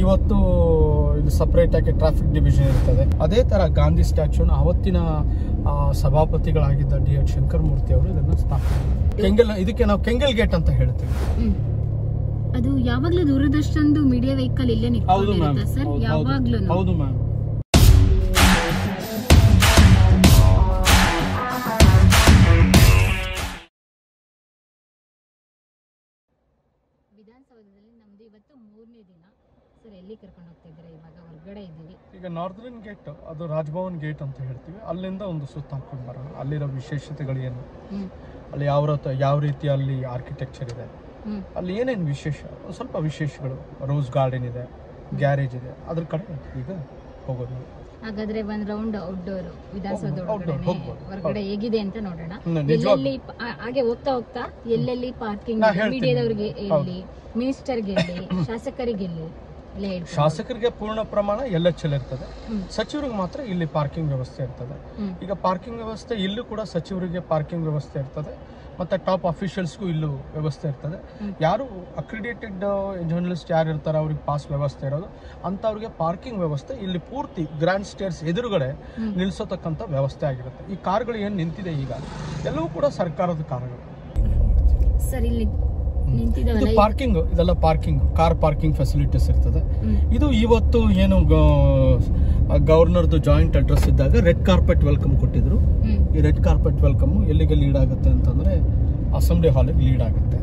ಇವತ್ತು ಇಲ್ಲಿ ಸಪರೇಟ್ ಆಗಿ ಟ್ರಾಫಿಕ್ ಡಿವಿಷನ್ ಇರ್ತದೆ ಅದೇ ತರ ಗಾಂಧಿ ಸ್ಟ್ಯಾಚ್ಯೂನ ಅವತ್ತಿನ ಆ, ಸಭಾಪತಿಗಳಾಗಿದ್ದ ಡಿ ಎಚ್ ಶಂಕರ್ ಮೂರ್ತಿ ಅವರು ಇದನ್ನ ಸ್ಥಾಪನೆ ಮಾಡಿದ್ರು. ಕೆಂಗಲ್ ಇದಕ್ಕೆ ನಾವು ಕೆಂಗಲ್ ಗೇಟ್ ಅಂತ ಹೇಳ್ತೀವಿ ಹ್ಮ್. ಅದು ಯಾವಾಗ್ಲೂ ದೂರದರ್ಶನದು ಮೀಡಿಯಾ ವೆಹಿಕಲ್ ಇಲ್ಲೇ ಹೌದು ಮ್ಯಾಮ್ ನಿಂತ್ಕೊಂಡಿರುತ್ತಾ ಸರ್ ಯಾವಾಗ್ಲೂ ಹೌದು ಮ್ಯಾಮ್ ವಿಧಾನಸೌಧದಲ್ಲಿ ನಮ್ದು ಇವತ್ತು ಮೂರನೇ ದಿನ ಸರ್ ಎಲ್ಲಿ ಕರ್ಕೊಂಡು ಹೋಗ್ತಾ ಇದ್ದೀರಾ ಇವಾಗ ಹೊರಗಡೆ ಇದ್ದೀವಿ ಈಗ ನಾರ್ದರ್ನ್ ಗೇಟ್ ಅದು ರಾಜಭವನ್ ಗೇಟ್ ಅಂತ ಹೇಳ್ತೀವಿ ಅಲ್ಲಿಂದ ಒಂದು ಸುತ್ತ ಹಾಕೊಂಡು ಬರೋಣ ಅಲ್ಲಿರೋ ವಿಶೇಷತೆಗಳು ಏನು ಹ್ಮ್ ಅಲ್ಲಿ ಯಾವ ರತ- ಯಾವ ರೀತಿ ಅಲ್ಲಿ ಆರ್ಕಿಟೆಕ್ಚರ್ ಇದೆ ಹ್ಮ್ ಅಲ್ಲಿ ಏನೇನು ವಿಶೇಷ ಒಂದ್ ಸ್ವಲ್ಪ ವಿಶೇಷಗಳು ರೋಸ್ ಗಾರ್ಡನ್ ಇದೆ ಗ್ಯಾರೇಜ್ ಇದೆ ಅದ್ರ ಕಡೆ ಈಗ ಹೋಗೋದು ಹಾಗಾದ್ರೆ ಒಂದ್ ರೌಂಡ್ ಔಟ್ಡೋರ್ ವಿಧಾನಸೌಧ Outdoor, ಒಳಗಡೆ ಹೋಗ್ಬೋದು. ಹೊರಗಡೆ ಹೇಗಿದೆ ಅಂತ ನೋಡೋಣ ಹ್ಮ್, ನಿಜವಾಗ್ಲೂ. ಎಲ್ಲೆಲ್ಲಿ ಪ- ಆ- ಹಾಗೆ ಹೋಗ್ತಾ ಹೋಗ್ತಾ ಎಲ್ಲೆಲ್ಲಿ ಪಾರ್ಕಿಂಗ್ ನಾ ಹೇಳ್ತೀನಿ. ಮೀಡಿಯಾದವ್ರಿಗೆ ಎಲ್ಲಿ ಮಿನಿಸ್ಟರ್ಗೆ ಎಲ್ಲಿ ಶಾಸಕರಿಗೆ ಎಲ್ಲಿ ಎಲ್ಲ ಹೇಳ್ತೀನಿ ಶಾಸಕರಿಗೆ ಪೂರ್ಣ ಪ್ರಮಾಣ ಎಲ್ ಎಚ್ ಎಲ್ ಇರ್ತದೆ ಹ್ಮ್. ಸಚಿವರಿಗೆ ಮಾತ್ರ ಇಲ್ಲಿ ಪಾರ್ಕಿಂಗ್ ವ್ಯವಸ್ಥೆ ಇರ್ತದೆ ಹ್ಮ್. ಈಗ ಪಾರ್ಕಿಂಗ್ ವ್ಯವಸ್ಥೆ ಇಲ್ಲೂ ಕೂಡ ಸಚಿವರಿಗೆ ಪಾರ್ಕಿಂಗ್ ವ್ಯವಸ್ಥೆ ಇರ್ತದೆ ಮತ್ತೆ ಟಾಪ್ ಅಫಿಷಿಯಲ್ಸ್ಗೂ ಇಲ್ಲೂ ವ್ಯವಸ್ಥೆ ಇರ್ತದೆ ಹ್ಮ್. ಯಾರು ಅಕ್ರಿಡೇಟೆಡ್ ಜರ್ನಲಿಸ್ಟ್ ಯಾರು ಇರ್ತಾರೆ ಅವ್ರಿಗೆ ಪಾಸ್ ವ್ಯವಸ್ಥೆ ಇರೋದು ಅಂಥವ್ರಿಗೆ ಪಾರ್ಕಿಂಗ್ ವ್ಯವಸ್ಥೆ ಇಲ್ಲಿ ಪೂರ್ತಿ ಗ್ರ್ಯಾಂಡ್ ಸ್ಟೇರ್ಸ್ ಎದುರುಗಡೆ ಹ್ಮ್. ನಿಲ್ಲಿಸತಕ್ಕಂಥ ವ್ಯವಸ್ಥೆ ಆಗಿರುತ್ತೆ ಈ ಕಾರ್ಗಳು ಏನು ನಿಂತಿದೆ ಈಗ ಎಲ್ಲವೂ ಕೂಡ ಸರ್ಕಾರದ ಕಾರ್ಗಳು ಸರ್ ಇಲ್ಲಿ ಇದು ನಿಂತಿದಾವಲ್ಲ ಈ- ಪಾರ್ಕಿಂಗ್ ಇದೆಲ್ಲ ಪಾರ್ಕಿಂಗ್ ಕಾರ್ ಪಾರ್ಕಿಂಗ್ ಫೆಸಿಲಿಟೀಸ್ ಇರ್ತದೆ ಹ್ಮ್. ಇದು ಇವತ್ತು ಏನು ಗವರ್ನರ್ದು ಜಾಯಿಂಟ್ ಅಡ್ರೆಸ್ ಇದ್ದಾಗ ರೆಡ್ ಕಾರ್ಪೆಟ್ ವೆಲ್ಕಮ್ ಕೊಟ್ಟಿದ್ರು ಹ್ಮ್. ಈ ರೆಡ್ ಕಾರ್ಪೆಟ್ ವೆಲ್ಕಮ್ ಎಲ್ಲಿಗೆ ಲೀಡ್ ಆಗುತ್ತೆ ಅಂತಂದ್ರೆ ಅಸೆಂಬ್ಲಿ ಹಾಲಿಗೆ ಲೀಡ್ ಆಗುತ್ತೆ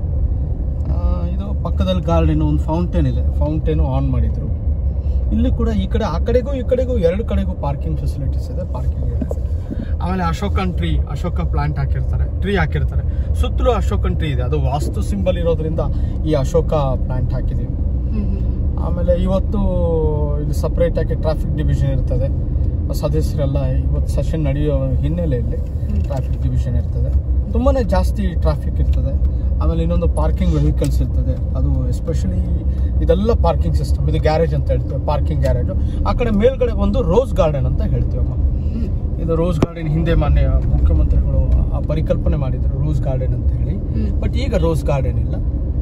ಆ, ಇದು ಪಕ್ಕದಲ್ಲಿ ಗಾರ್ಡನ್ ಒಂದು ಫೌಂಟೇನ್ ಇದೆ ಫೌಂಟೇನು ಆನ್ ಮಾಡಿದ್ರು ಇಲ್ಲಿ ಕೂಡ ಈ ಕಡೆ ಆ ಕಡೆಗೂ ಈ ಕಡೆಗೂ ಎರಡು ಕಡೆಗೂ ಪಾರ್ಕಿಂಗ್ ಫೆಸಿಲಿಟೀಸ್ ಇದೆ ಪಾರ್ಕಿಂಗ್ ಇದೆ ಆಮೇಲೆ ಅಶೋಕನ್ ಟ್ರೀ ಅಶೋಕ ಪ್ಲಾಂಟ್ ಹಾಕಿರ್ತಾರೆ ಟ್ರೀ ಹಾಕಿರ್ತಾರೆ ಸುತ್ತಲೂ ಅಶೋಕನ್ ಟ್ರೀ ಇದೆ ಅದು ವಾಸ್ತು ಸಿಂಬಲ್ ಇರೋದ್ರಿಂದ ಈ ಅಶೋಕ ಪ್ಲಾಂಟ್ ಹಾಕಿದ್ದೀವಿ ಹ್ಮ್, ಹ್ಮ್, ಹ್ಮ್. ಆಮೇಲೆ ಇವತ್ತು ಇಲ್ಲಿ ಸಪ್ರೇಟ್ ಆಗಿ ಟ್ರಾಫಿಕ್ ಡಿವಿಷನ್ ಇರ್ತದೆ ಸದಸ್ಯರೆಲ್ಲ ಇವತ್ತು ಸೆಷನ್ ನಡೆಯೋ ಹಿನ್ನೆಲೆಯಲ್ಲಿ ಟ್ರಾಫಿಕ್ ಡಿವಿಷನ್ ಇರ್ತದೆ ತುಂಬಾ ಜಾಸ್ತಿ ಟ್ರಾಫಿಕ್ ಇರ್ತದೆ ಆಮೇಲೆ ಇನ್ನೊಂದು ಪಾರ್ಕಿಂಗ್ ವೆಹಿಕಲ್ಸ್ ಇರ್ತದೆ ಅದು ಎಸ್ಪೆಷಲಿ ಇದೆಲ್ಲ ಪಾರ್ಕಿಂಗ್ ಸಿಸ್ಟಮ್ ಇದು ಗ್ಯಾರೇಜ್ ಅಂತ ಹೇಳ್ತೇವೆ ಪಾರ್ಕಿಂಗ್ ಗ್ಯಾರೇಜು ಆ ಕಡೆ ಮೇಲ್ಗಡೆ ಒಂದು ರೋಸ್ ಗಾರ್ಡನ್ ಅಂತ ಹೇಳ್ತೀವಮ್ಮ ಹ್ಮ್. ಇದು ರೋಸ್ ಗಾರ್ಡನ್ ಹಿಂದೆ ಮಾನ್ಯ ಮುಖ್ಯಮಂತ್ರಿಗಳು ಆ ಪರಿಕಲ್ಪನೆ ಮಾಡಿದ್ರು ರೋಸ್ ಗಾರ್ಡನ್ ಅಂತ ಹೇಳಿ ಹ್ಮ್. ಬಟ್ ಈಗ ರೋಸ್ ಗಾರ್ಡನ್ ಇಲ್ಲ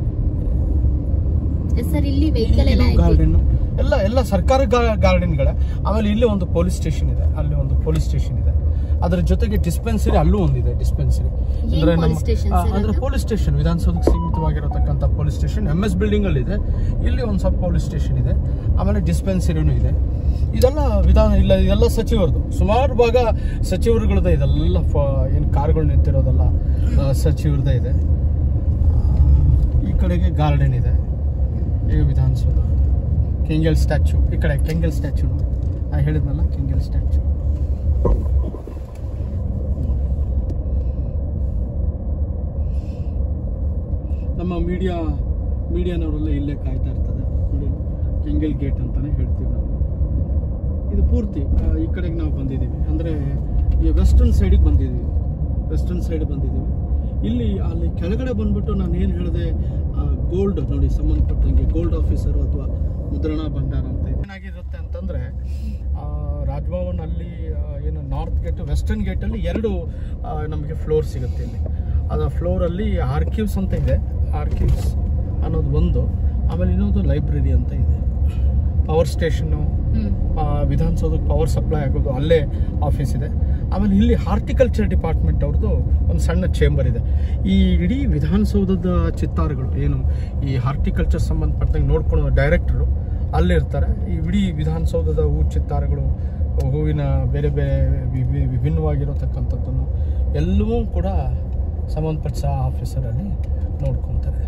ಸರ್ ಇಲ್ಲಿ ವೆಹಿಕಲ್ ಎಲ್ಲ ಐತಿ ಗಾರ್ಡನ್ ಎಲ್ಲ ಎಲ್ಲ ಸರ್ಕಾರಿ ಗಾರ್ಡನ್ಗಳೇ ಆಮೇಲೆ ಇಲ್ಲಿ ಒಂದು ಪೊಲೀಸ್ ಸ್ಟೇಷನ್ ಇದೆ ಅಲ್ಲಿ ಒಂದು ಪೊಲೀಸ್ ಸ್ಟೇಷನ್ ಇದೆ ಅದರ ಜೊತೆಗೆ ಡಿಸ್ಪೆನ್ಸರಿ ಅಲ್ಲೂ ಒಂದಿದೆ ಡಿಸ್ಪೆನ್ಸರಿ ಏನ್ police station sir ಅಂದ್ರೆ ಅದು? ಪೊಲೀಸ್ ಸ್ಟೇಷನ್ ವಿಧಾನಸೌಧಕ್ಕೆ ಸೀಮಿತವಾಗಿರತಕ್ಕಂಥ police station M S building ಅಲ್ಲಿ ಇದೆ ಇಲ್ಲಿ ಒಂದು ಸಬ್ ಪೊಲೀಸ್ ಸ್ಟೇಷನ್ ಇದೆ ಆಮೇಲೆ ಡಿಸ್ಪೆನ್ಸರಿನೂ ಇದೆ ಇದೆಲ್ಲ ವಿಧಾನ ಇಲ್ಲ ಇದೆಲ್ಲ ಸಚಿವರದು ಸುಮಾರು ಭಾಗ ಸಚಿವರುಗಳದೇ ಇದೆಲ್ಲ ಏನು ಕಾರ್ಗಳು ನಿಂತಿರೋದೆಲ್ಲ ಆ, ಸಚಿವರದೇ ಇದೆ ಆ, ಈ ಕಡೆಗೆ ಗಾರ್ಡನ್ ಇದೆ ಈಗ ವಿಧಾನಸೌಧ ಕೆಂಗಲ್ ಸ್ಟ್ಯಾಚು ಈ ಕಡೆ ಕೆಂಗಲ್ ಸ್ಟ್ಯಾಚು ನಾ ಹೇಳಿದ್ನಲ್ಲ ಕೆಂಗಲ್ ಸ್ಟ್ಯಾಚು ನಮ್ಮ ಮೀಡಿಯಾ ಮೀಡಿಯಾನವರೆಲ್ಲ ಇಲ್ಲೇ ಕಾಯ್ತಾ ಇರ್ತದೆ ನೋಡಿ ಕೆಂಗಲ್ ಗೇಟ್ ಅಂತಾನೆ ಹೇಳ್ತೀವಿ ನಾವು ಇದು ಪೂರ್ತಿ ಆ, ಈ ಕಡೆಗೆ ನಾವು ಬಂದಿದ್ದೀವಿ ಅಂದರೆ ಈ ವೆಸ್ಟರ್ನ್ ಸೈಡಿಗೆ ಬಂದಿದ್ದೀವಿ ವೆಸ್ಟರ್ನ್ ಸೈಡ್ ಬಂದಿದ್ದೀವಿ ಇಲ್ಲಿ ಅಲ್ಲಿ ಕೆಳಗಡೆ ಬಂದ್ಬಿಟ್ಟು ನಾನು ಏನು ಹೇಳಿದೆ ಗೋಲ್ಡ್ ನೋಡಿ ಸಂಬಂಧಪಟ್ಟಂಗೆ ಗೋಲ್ಡ್ ಆಫೀಸರು ಅಥವಾ ಮುದ್ರಣಾ ಭಂಡಾರ ಅಂತ ಏನಾಗಿರುತ್ತೆ ಅಂತಂದರೆ ರಾಜ್ಭವನ್ ಅಲ್ಲಿ ಆ, ಏನು ನಾರ್ತ್ ಗೇಟ್ ವೆಸ್ಟರ್ನ್ ಗೇಟಲ್ಲಿ ಎರಡು ಆ, ನಮಗೆ ಫ್ಲೋರ್ ಸಿಗುತ್ತೆ ಇಲ್ಲಿ ಅದು ಫ್ಲೋರಲ್ಲಿ ಆರ್ಕಿವ್ಸ್ ಅಂತ ಇದೆ ಆರ್ಕಿವ್ಸ್ ಅನ್ನೋದು ಒಂದು ಆಮೇಲೆ ಇನ್ನೊಂದು ಲೈಬ್ರರಿ ಅಂತ ಇದೆ ಪವರ್ ಸ್ಟೇಷನ್ನು ಹ್ಮ್. ಆ, ವಿಧಾನಸೌಧಕ್ಕೆ ಪವರ್ ಸಪ್ಲೈ ಆಗೋದು ಅಲ್ಲೇ ಆಫೀಸ್ ಇದೆ ಆಮೇಲೆ ಇಲ್ಲಿ ಹಾರ್ಟಿಕಲ್ಚರ್ ಡಿಪಾರ್ಟ್ಮೆಂಟ್ ಅವ್ರದ್ದು ಒಂದು ಸಣ್ಣ ಚೇಂಬರ್ ಇದೆ ಈ ಇಡೀ ವಿಧಾನಸೌಧದ ಚಿತ್ತಾರಗಳು ಏನು ಈ ಹಾರ್ಟಿಕಲ್ಚರ್ ಸಂಬಂಧಪಟ್ಟಂಗೆ ನೋಡ್ಕೊಳ್ಳೋ ಡೈರೆಕ್ಟರು ಅಲ್ಲಿರ್ತಾರೆ ಈ ಇಡೀ ವಿಧಾನಸೌಧದ ಹೂ ಚಿತ್ತಾರಗಳು ಹೂವಿನ ಬೇರೆ ಬೇರೆ ವಿಭಿ- ವಿಭಿನ್ನವಾಗಿರತಕ್ಕಂಥದ್ದನ್ನು ಎಲ್ಲವೂ ಕೂಡ ಸಂಬಂಧಪಟ್ಟ ಆಫೀಸರಲ್ಲಿ ನೋಡ್ಕೊತಾರೆ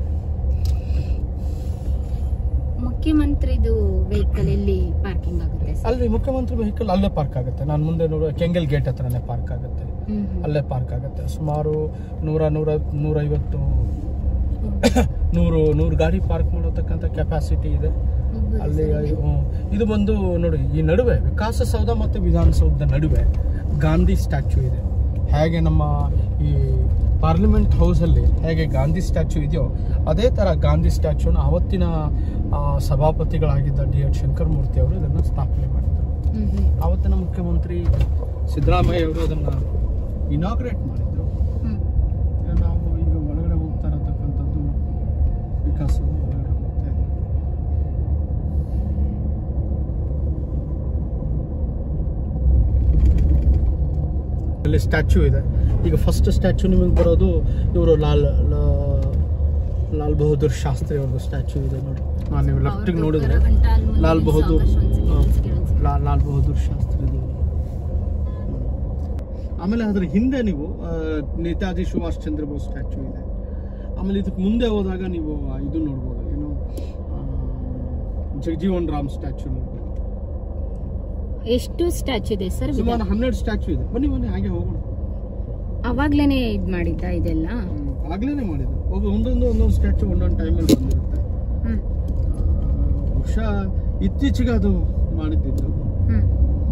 ಮುಖ್ಯಮಂತ್ರಿದು ವೆಹಿಕಲ್ ಎಲ್ಲಿ ಪಾರ್ಕಿಂಗ್ ಆಗುತ್ತೆ ಸರ್ ಅಲ್ಲಿ ಮುಖ್ಯಮಂತ್ರಿ ವೆಹಿಕಲ್ ಅಲ್ಲೇ ಪಾರ್ಕ್ ಆಗುತ್ತೆ ನಾನು ಮುಂದೆ ನೋಡುವ ಕೆಂಗಲ್ ಗೇಟ್ ಹತ್ರನೇ ಪಾರ್ಕ್ ಆಗುತ್ತೆ ಹ್ಮ್, ಹ್ಮ್. ಅಲ್ಲೇ ಪಾರ್ಕ್ ಆಗುತ್ತೆ ಸುಮಾರು ನೂರ ನೂರ ನೂರೈವತ್ತು ನೂರು ನೂರು ಗಾಡಿ ಪಾರ್ಕ್ ಮಾಡತಕ್ಕಂಥ ಕೆಪಾಸಿಟಿ ಇದೆ ಹೋಗ್ಬೋದು ಅಲ್ಲಿ ಸರ್ ಇಲ್ಲಿ? ಹ್ಮ್. ಇದು ಬಂದು ನೋಡಿ ಈ ನಡುವೆ ವಿಕಾಸಸೌಧ ಮತ್ತು ವಿಧಾನಸೌಧದ ನಡುವೆ ಗಾಂಧಿ ಸ್ಟ್ಯಾಚ್ಯೂ ಇದೆ ಹೇಗೆ ನಮ್ಮ ಈ ಪಾರ್ಲಿಮೆಂಟ್ ಹೌಸಲ್ಲಿ ಹೇಗೆ ಗಾಂಧಿ ಸ್ಟ್ಯಾಚ್ಯೂ ಇದೆಯೋ ಅದೇ ಥರ ಗಾಂಧಿ ಸ್ಟ್ಯಾಚ್ಯೂನ ಅವತ್ತಿನ ಆ, ಸಭಾಪತಿಗಳಾಗಿದ್ದ ಡಿ ಎಚ್ ಶಂಕರ್ ಮೂರ್ತಿ ಅವರು ಇದನ್ನು ಸ್ಥಾಪನೆ ಮಾಡಿದರು ಹ್ಮ್, ಹ್ಮ್. ಆವತ್ತಿನ ಮುಖ್ಯಮಂತ್ರಿ ಸಿದ್ದರಾಮಯ್ಯ ಅವರು ಅದನ್ನು ಇನಾಗ್ರೇಟ್ ಮಾಡಿದರು ಹ್ಮ್. ನಾವು ಈಗ ಒಳಗಡೆ ಹೋಗ್ತಾ ಇರತಕ್ಕಂಥದ್ದು ವಿಕಾಸ ಒಳಗಡೆ ಹೋಗ್ತಾ ಇದ್ದೀವಿ ಸ್ಟ್ಯಾಚ್ಯೂ ಇದೆ ಈಗ ಫಸ್ಟ್ ಸ್ಟ್ಯಾಚ್ಯೂ ನಿಮಗೆ ಬರೋದು ಇವರು ಲಾಲ್ ಲಾ- ಲಾಲ್ ಬಹದ್ದೂರ್ ಶಾಸ್ತ್ರಿ ಅವ್ರದ್ದು ಸ್ಟ್ಯಾಚ್ಯೂ ಇದೆ ನೋಡಿ ನಾನು ನೀವು ಲೆಫ್ಟಿಗೆ ನೋಡಿದ್ರೆ ಲಾಲ್ ಬಹದ್ದೂರ್ ಹಾ, ಲಾ- ಲಾಲ್ ಬಹದ್ದೂರ್ ಶಾಸ್ತ್ರಿದು ಆಮೇಲೆ ಅದ್ರ ಹಿಂದೆ ನೀವು ಆ, ನೇತಾಜಿ ಸುಭಾಷ್ ಚಂದ್ರ ಬೋಸ್ ಸ್ಟ್ಯಾಚ್ಯೂ ಇದೆ ಆಮೇಲೆ ಇದಕ್ಕೆ ಮುಂದೆ ಹೋದಾಗ ನೀವು ಆ, ಇದು ನೋಡ್ಬೋದು ಏನು ಆ, ಜಗಜೀವನ್ ರಾಮ್ ಸ್ಟ್ಯಾಚ್ಯೂ ನೋಡ್ಬೋದು ಎಷ್ಟು ಸ್ಟ್ಯಾಚು ಇದೆ ಸರ್ ಸುಮಾರು ಹನ್ನೆರಡು ಸ್ಟ್ಯಾಚ್ಯೂ ಇದೆ ಬನ್ನಿ ಬನ್ನಿ ಹಾಗೆ ಹೋಗೋಣ ಅವಾಗ್ಲೇನೆ ಇದ್ ಮಾಡಿದ್ದ ಇದೆಲ್ಲ ಹ್ಮ್, ಆಗ್ಲೇನೆ ಮಾಡಿದ್ರು ಒಬ್ಬ ಒಂದೊಂದು ಒಂದೊಂದು ಸ್ಟ್ಯಾಚ್ಯೂ ಒಂದೊಂದು ಟೈಮಲ್ಲಿ ಬಂದಿರುತ್ತೆ ಹ್ಮ್ ಆ, ಬಹುಶಃ ಇತ್ತೀಚೆಗೆ ಅದು ಮಾಡಿದ್ದಿದ್ದು ಹ್ಮ್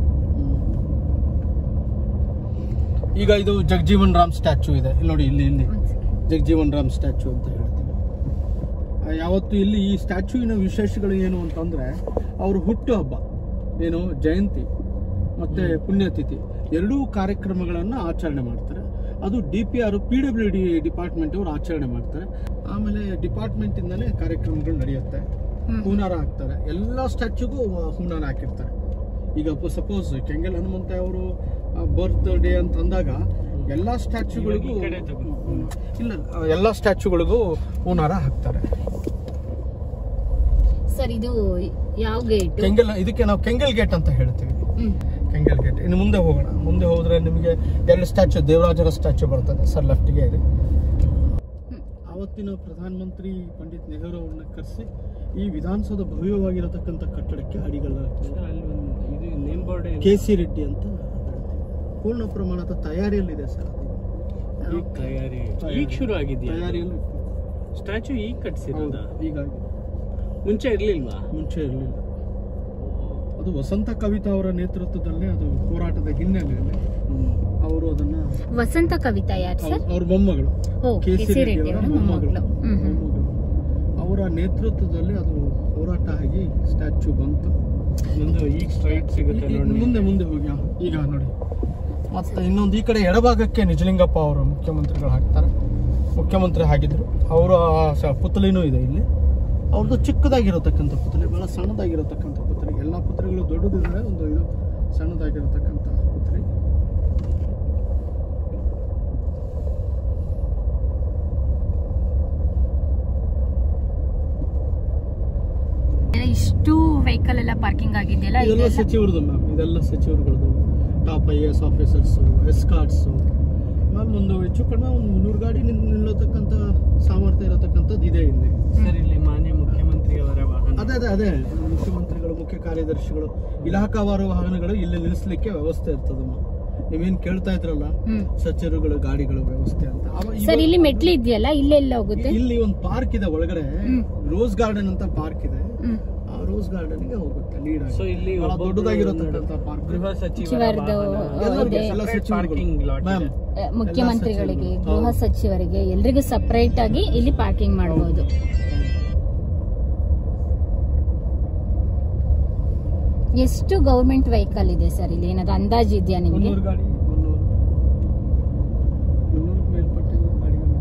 ಈಗ ಇದು ಜಗಜೀವನ್ ರಾಮ್ ಸ್ಟ್ಯಾಚ್ಯೂ ಇದೆ ಇಲ್ಲಿ ನೋಡಿ ಇಲ್ಲಿ ಇಲ್ಲಿ ಒಂದ್ second. ಜಗಜೀವನ್ ರಾಮ್ ಸ್ಟ್ಯಾಚ್ಯೂ ಅಂತ ಹೇಳ್ತೀವಿ ಆ, ಯಾವತ್ತು ಇಲ್ಲಿ ಈ ಸ್ಟ್ಯಾಚ್ಯೂವಿನ ವಿಶೇಷಗಳು ಏನು ಅಂತಂದ್ರೆ ಅವ್ರ ಹುಟ್ಟು ಹಬ್ಬ ಏನು ಜಯಂತಿ ಮತ್ತೆ ಪುಣ್ಯತಿಥಿ ಎರಡೂ ಕಾರ್ಯಕ್ರಮಗಳನ್ನು ಆಚರಣೆ ಮಾಡ್ತಾರೆ ಅದು D P R P W D department ಅವರು ಆಚರಣೆ ಮಾಡ್ತಾರೆ ಆಮೇಲೆ ಡಿಪಾರ್ಟ್ಮೆಂಟ್ ಇಂದಾನೆ ಕಾರ್ಯಕ್ರಮಗಳು ನಡೆಯುತ್ತೆ ಹ್ಮ್. ಹೂನಾರ ಹಾಕ್ತಾರೆ ಎಲ್ಲ ಸ್ಟ್ಯಾಚ್ಯೂಗೂ ಹೂನಾರ ಹಾಕಿರ್ತಾರೆ ಈಗ ಸಪೋಸ್ ಕೆಂಗಲ್ ಹನುಮಂತ ಅವರು ಬರ್ತ್ ಡೇ ಅಂತ ಅಂದಾಗ ಎಲ್ಲಾ ಸ್ಟ್ಯಾಚ್ಯೂಗಳಿಗೂ ಇಲ್ಲ ಆ, ಎಲ್ಲಾ ಸ್ಟ್ಯಾಚ್ಯೂಗಳಿಗೂ ಹೂನಾರ ಹಾಕ್ತಾರೆ ಸರ್ ಇದು ಯಾವ ಗೇಟ್ ಕೆಂಗಲ್ ಇದಕ್ಕೆ ನಾವು ಕೆಂಗಲ್ ಗೇಟ್ ಅಂತ ಹೇಳ್ತೀವಿ ಹ್ಮ್ ಕೆಂಗಲ್ ಗೇಟ್ ಇನ್ನು ಮುಂದೆ ಹೋಗೋಣ ಮುಂದೆ ಹೋದ್ರೆ ನಿಮಗೆ ಎರಡು ಸ್ಟ್ಯಾಚ್ಯೂ ದೇವರಾಜರ ಸ್ಟ್ಯಾಚ್ಯೂ ಬರ್ತದೆ ಸರ್ ಲೆಫ್ಟ್ಗೆ ಇದೆ ಆವತ್ತಿನ ಪ್ರಧಾನಮಂತ್ರಿ ಪಂಡಿತ್ ನೆಹರು ಅವ್ರನ್ನ ಕರೆಸಿ ಈ ವಿಧಾನಸೌಧ ಭವ್ಯವಾಗಿರತಕ್ಕಂಥ ಕಟ್ಟಡಕ್ಕೆ ಅಡಿಗಳ ಇದು name board K C Reddy ಅಂತ ಪೂರ್ಣ ಪ್ರಮಾಣದ ತಯಾರಿಯಲ್ಲಿದೆ ಸರ್ ಅದು. ಈಗ ತಯಾರಿ ಈಗ ಶುರು ಆಗಿದ್ಯಾ ತಯಾರಿಯಲ್ಲಿ ಸ್ಟ್ಯಾಚು ಈಗ ಕಟ್ಸಿರೋದ ಹೌದು, ಹೀಗಾಗಿ ಮುಂಚೆ ಇರ್ಲಿಲ್ವಾ ಮುಂಚೆ ಇರಲಿಲ್ಲ ಅದು ವಸಂತ ಕವಿತಾ ಅವರ ನೇತೃತ್ವದಲ್ಲೇ ಅದು ಹೋರಾಟದ ಹಿನ್ನೆಲೆಯಲ್ಲಿ ಅವರು ಅದನ್ನ ವಸಂತ ಕವಿತಾ ಯಾರು ಸರ್ ಅವ್ರ ಮೊಮ್ಮಗಳು ಓ ಕೆ ಸಿ ರೆಡ್ಡಿ ಅವರ ಅವರ ಮೊಮ್ಮಗಳು ಮೊಮ್ಮಗಳು ಹ್ಮ್ ಹ್ಮ್ ಮೊಮ್ಮಗಳು. ಅವರ ನೇತೃತ್ವದಲ್ಲಿ ಅದು ಹೋರಾಟ ಆಗಿ ಸ್ಟ್ಯಾಚ್ಯೂ ಬಂತು ನಂದು ಈಗ ಸ್ಟ್ರೈಟ್ ಸಿಗುತ್ತೆ ಈ- ಈ- ನೋಡಿ ಮುಂದೆ ಮುಂದೆ ಹೋಗಿ ಆ, ಈಗ ನೋಡಿ ಮತ್ತೆ ಇನ್ನೊಂದು ಈ ಕಡೆ ಎಡಭಾಗಕ್ಕೆ ನಿಜಲಿಂಗಪ್ಪ ಅವರು ಮುಖ್ಯಮಂತ್ರಿಗಳು ಹಾಕ್ತಾರೆ ಮುಖ್ಯಮಂತ್ರಿ ಆಗಿದ್ರು ಅವರ ಸ- ಪುತ್ಲಿನೂ ಇದೆ ಇಲ್ಲಿ ಅವ್ರದ್ದು ಚಿಕ್ಕದಾಗಿರತಕ್ಕಂಥ ಪುತ್ಲಿ ಬಹಳ ಸಣ್ಣದಾಗಿರತಕ್ಕಂಥ ಪುತ್ಲಿ ಎಲ್ಲ ಪುತ್ರಿಗಳು ದೊಡ್ಡದಿದ್ರೆ ಒಂದು ಇದು ಸಣ್ಣದಾಗಿರತಕ್ಕಂಥ ಪುತ್ಲಿ ಇಷ್ಟು ವೆಹಿಕಲ್ ಎಲ್ಲ ಪಾರ್ಕಿಂಗ್ ಆಗಿದೆಯಲ್ಲ ಇದೆಲ್ಲ ಸಚಿವರದು ಮ್ಯಾಮ್ ಇದೆಲ್ಲ ಸಚಿವರುಗಳದು top I S officers escorts ma'am ಒಂದು ಹೆಚ್ಚು ಕಡಿಮೆ ಒಂದು ಮುನ್ನೂರು ಗಾಡಿ ನಿಲ್- ನಿಲ್ಲತಕ್ಕಂಥ ಸಾಮರ್ಥ್ಯ ಇರತಕ್ಕಂಥದ್ದು ಇದೆ ಇಲ್ಲಿ ಸರ್ ಇಲ್ಲಿ ಮಾನ್ಯ ಮುಖ್ಯಮಂತ್ರಿ ಅವರ ವಾಹನ ಅದೇ ಅದೇ ಅದೇ ಮುಖ್ಯಮಂತ್ರಿಗಳು ಮುಖ್ಯ ಕಾರ್ಯದರ್ಶಿಗಳು ಇಲಾಖಾವಾರು ವಾಹನಗಳು ಇಲ್ಲಿ ನಿಲ್ಲಿಸ್ಲಿಕ್ಕೆ ವ್ಯವಸ್ಥೆ ಇರ್ತದಮ್ಮ ನೀವೇನ್ ಕೇಳ್ತಾ ಇದ್ರಲ್ಲ ಹ್ಮ್ ಸಚಿವರುಗಳ ಗಾಡಿಗಳ ವ್ಯವಸ್ಥೆ ಅಂತ ಅವ- ಇವ- ಸರ್ ಇಲ್ಲಿ ಮೆಟ್ಲು ಇದೆಯಲ್ಲ ಇಲ್ಲೆಲ್ಲ ಹೋಗುತ್ತೆ ಇಲ್ಲಿ ಒಂದು ಪಾರ್ಕ್ ಇದೆ ಒಳಗಡೆ ಹ್ಮ್. ರೋಸ್ ಗಾರ್ಡನ್ ಅಂತ ಪಾರ್ಕ್ ಇದೆ ಹ್ಮ್ ಆ ರೋಸ್ ಗಾರ್ಡನ್ ಗೆ ಹೋಗುತ್ತೆ ಲೀಡ್ ಸೊ ಇಲ್ಲಿ ಬಹಳ ಒಬ್ಬೊಬ್ರು ದೊಡ್ಡದಾಗಿರತಕ್ಕಂಥ ಪಾರ್ಕ್ ಗೃಹ ಸಚಿವರ ಸಚಿವರದ್ದು ಎಲ್ಲರಿಗೂ ಇದೆ. ಎಲ್ಲ ಸಚಿವರುಗಳು. ಪಾರ್ಕಿಂಗ್ ಲಾಟ್ ಮ್ಯಾಮ್ ಇದೆ ಅಹ್, ಮುಖ್ಯಮಂತ್ರಿಗಳಿಗೆ ಸಚಿವರು. ಗೃಹ ಹೌದು. ಸಚಿವರಿಗೆ ಎಲ್ರಿಗೂ ಸಪರೇಟ್ ಆಗಿ ಇಲ್ಲಿ ಪಾರ್ಕಿಂಗ್ ಮಾಡಬಹುದು ಎಷ್ಟು ಗೌರ್ಮೆಂಟ್ ವೆಹಿಕಲ್ ಇದೆ ಸರ್ ಇಲ್ಲಿ ಏನಾದ್ರು ಅಂದಾಜು ಇದೆಯಾ ನಿಮ್ಗೆ ಮುನ್ನೂರು ಗಾಡಿ ಮುನ್ನೂರು ಮುನ್ನೂರು ಮೇಲ್ಪಟ್ಟಿರುವ ಗಾಡಿಗಳು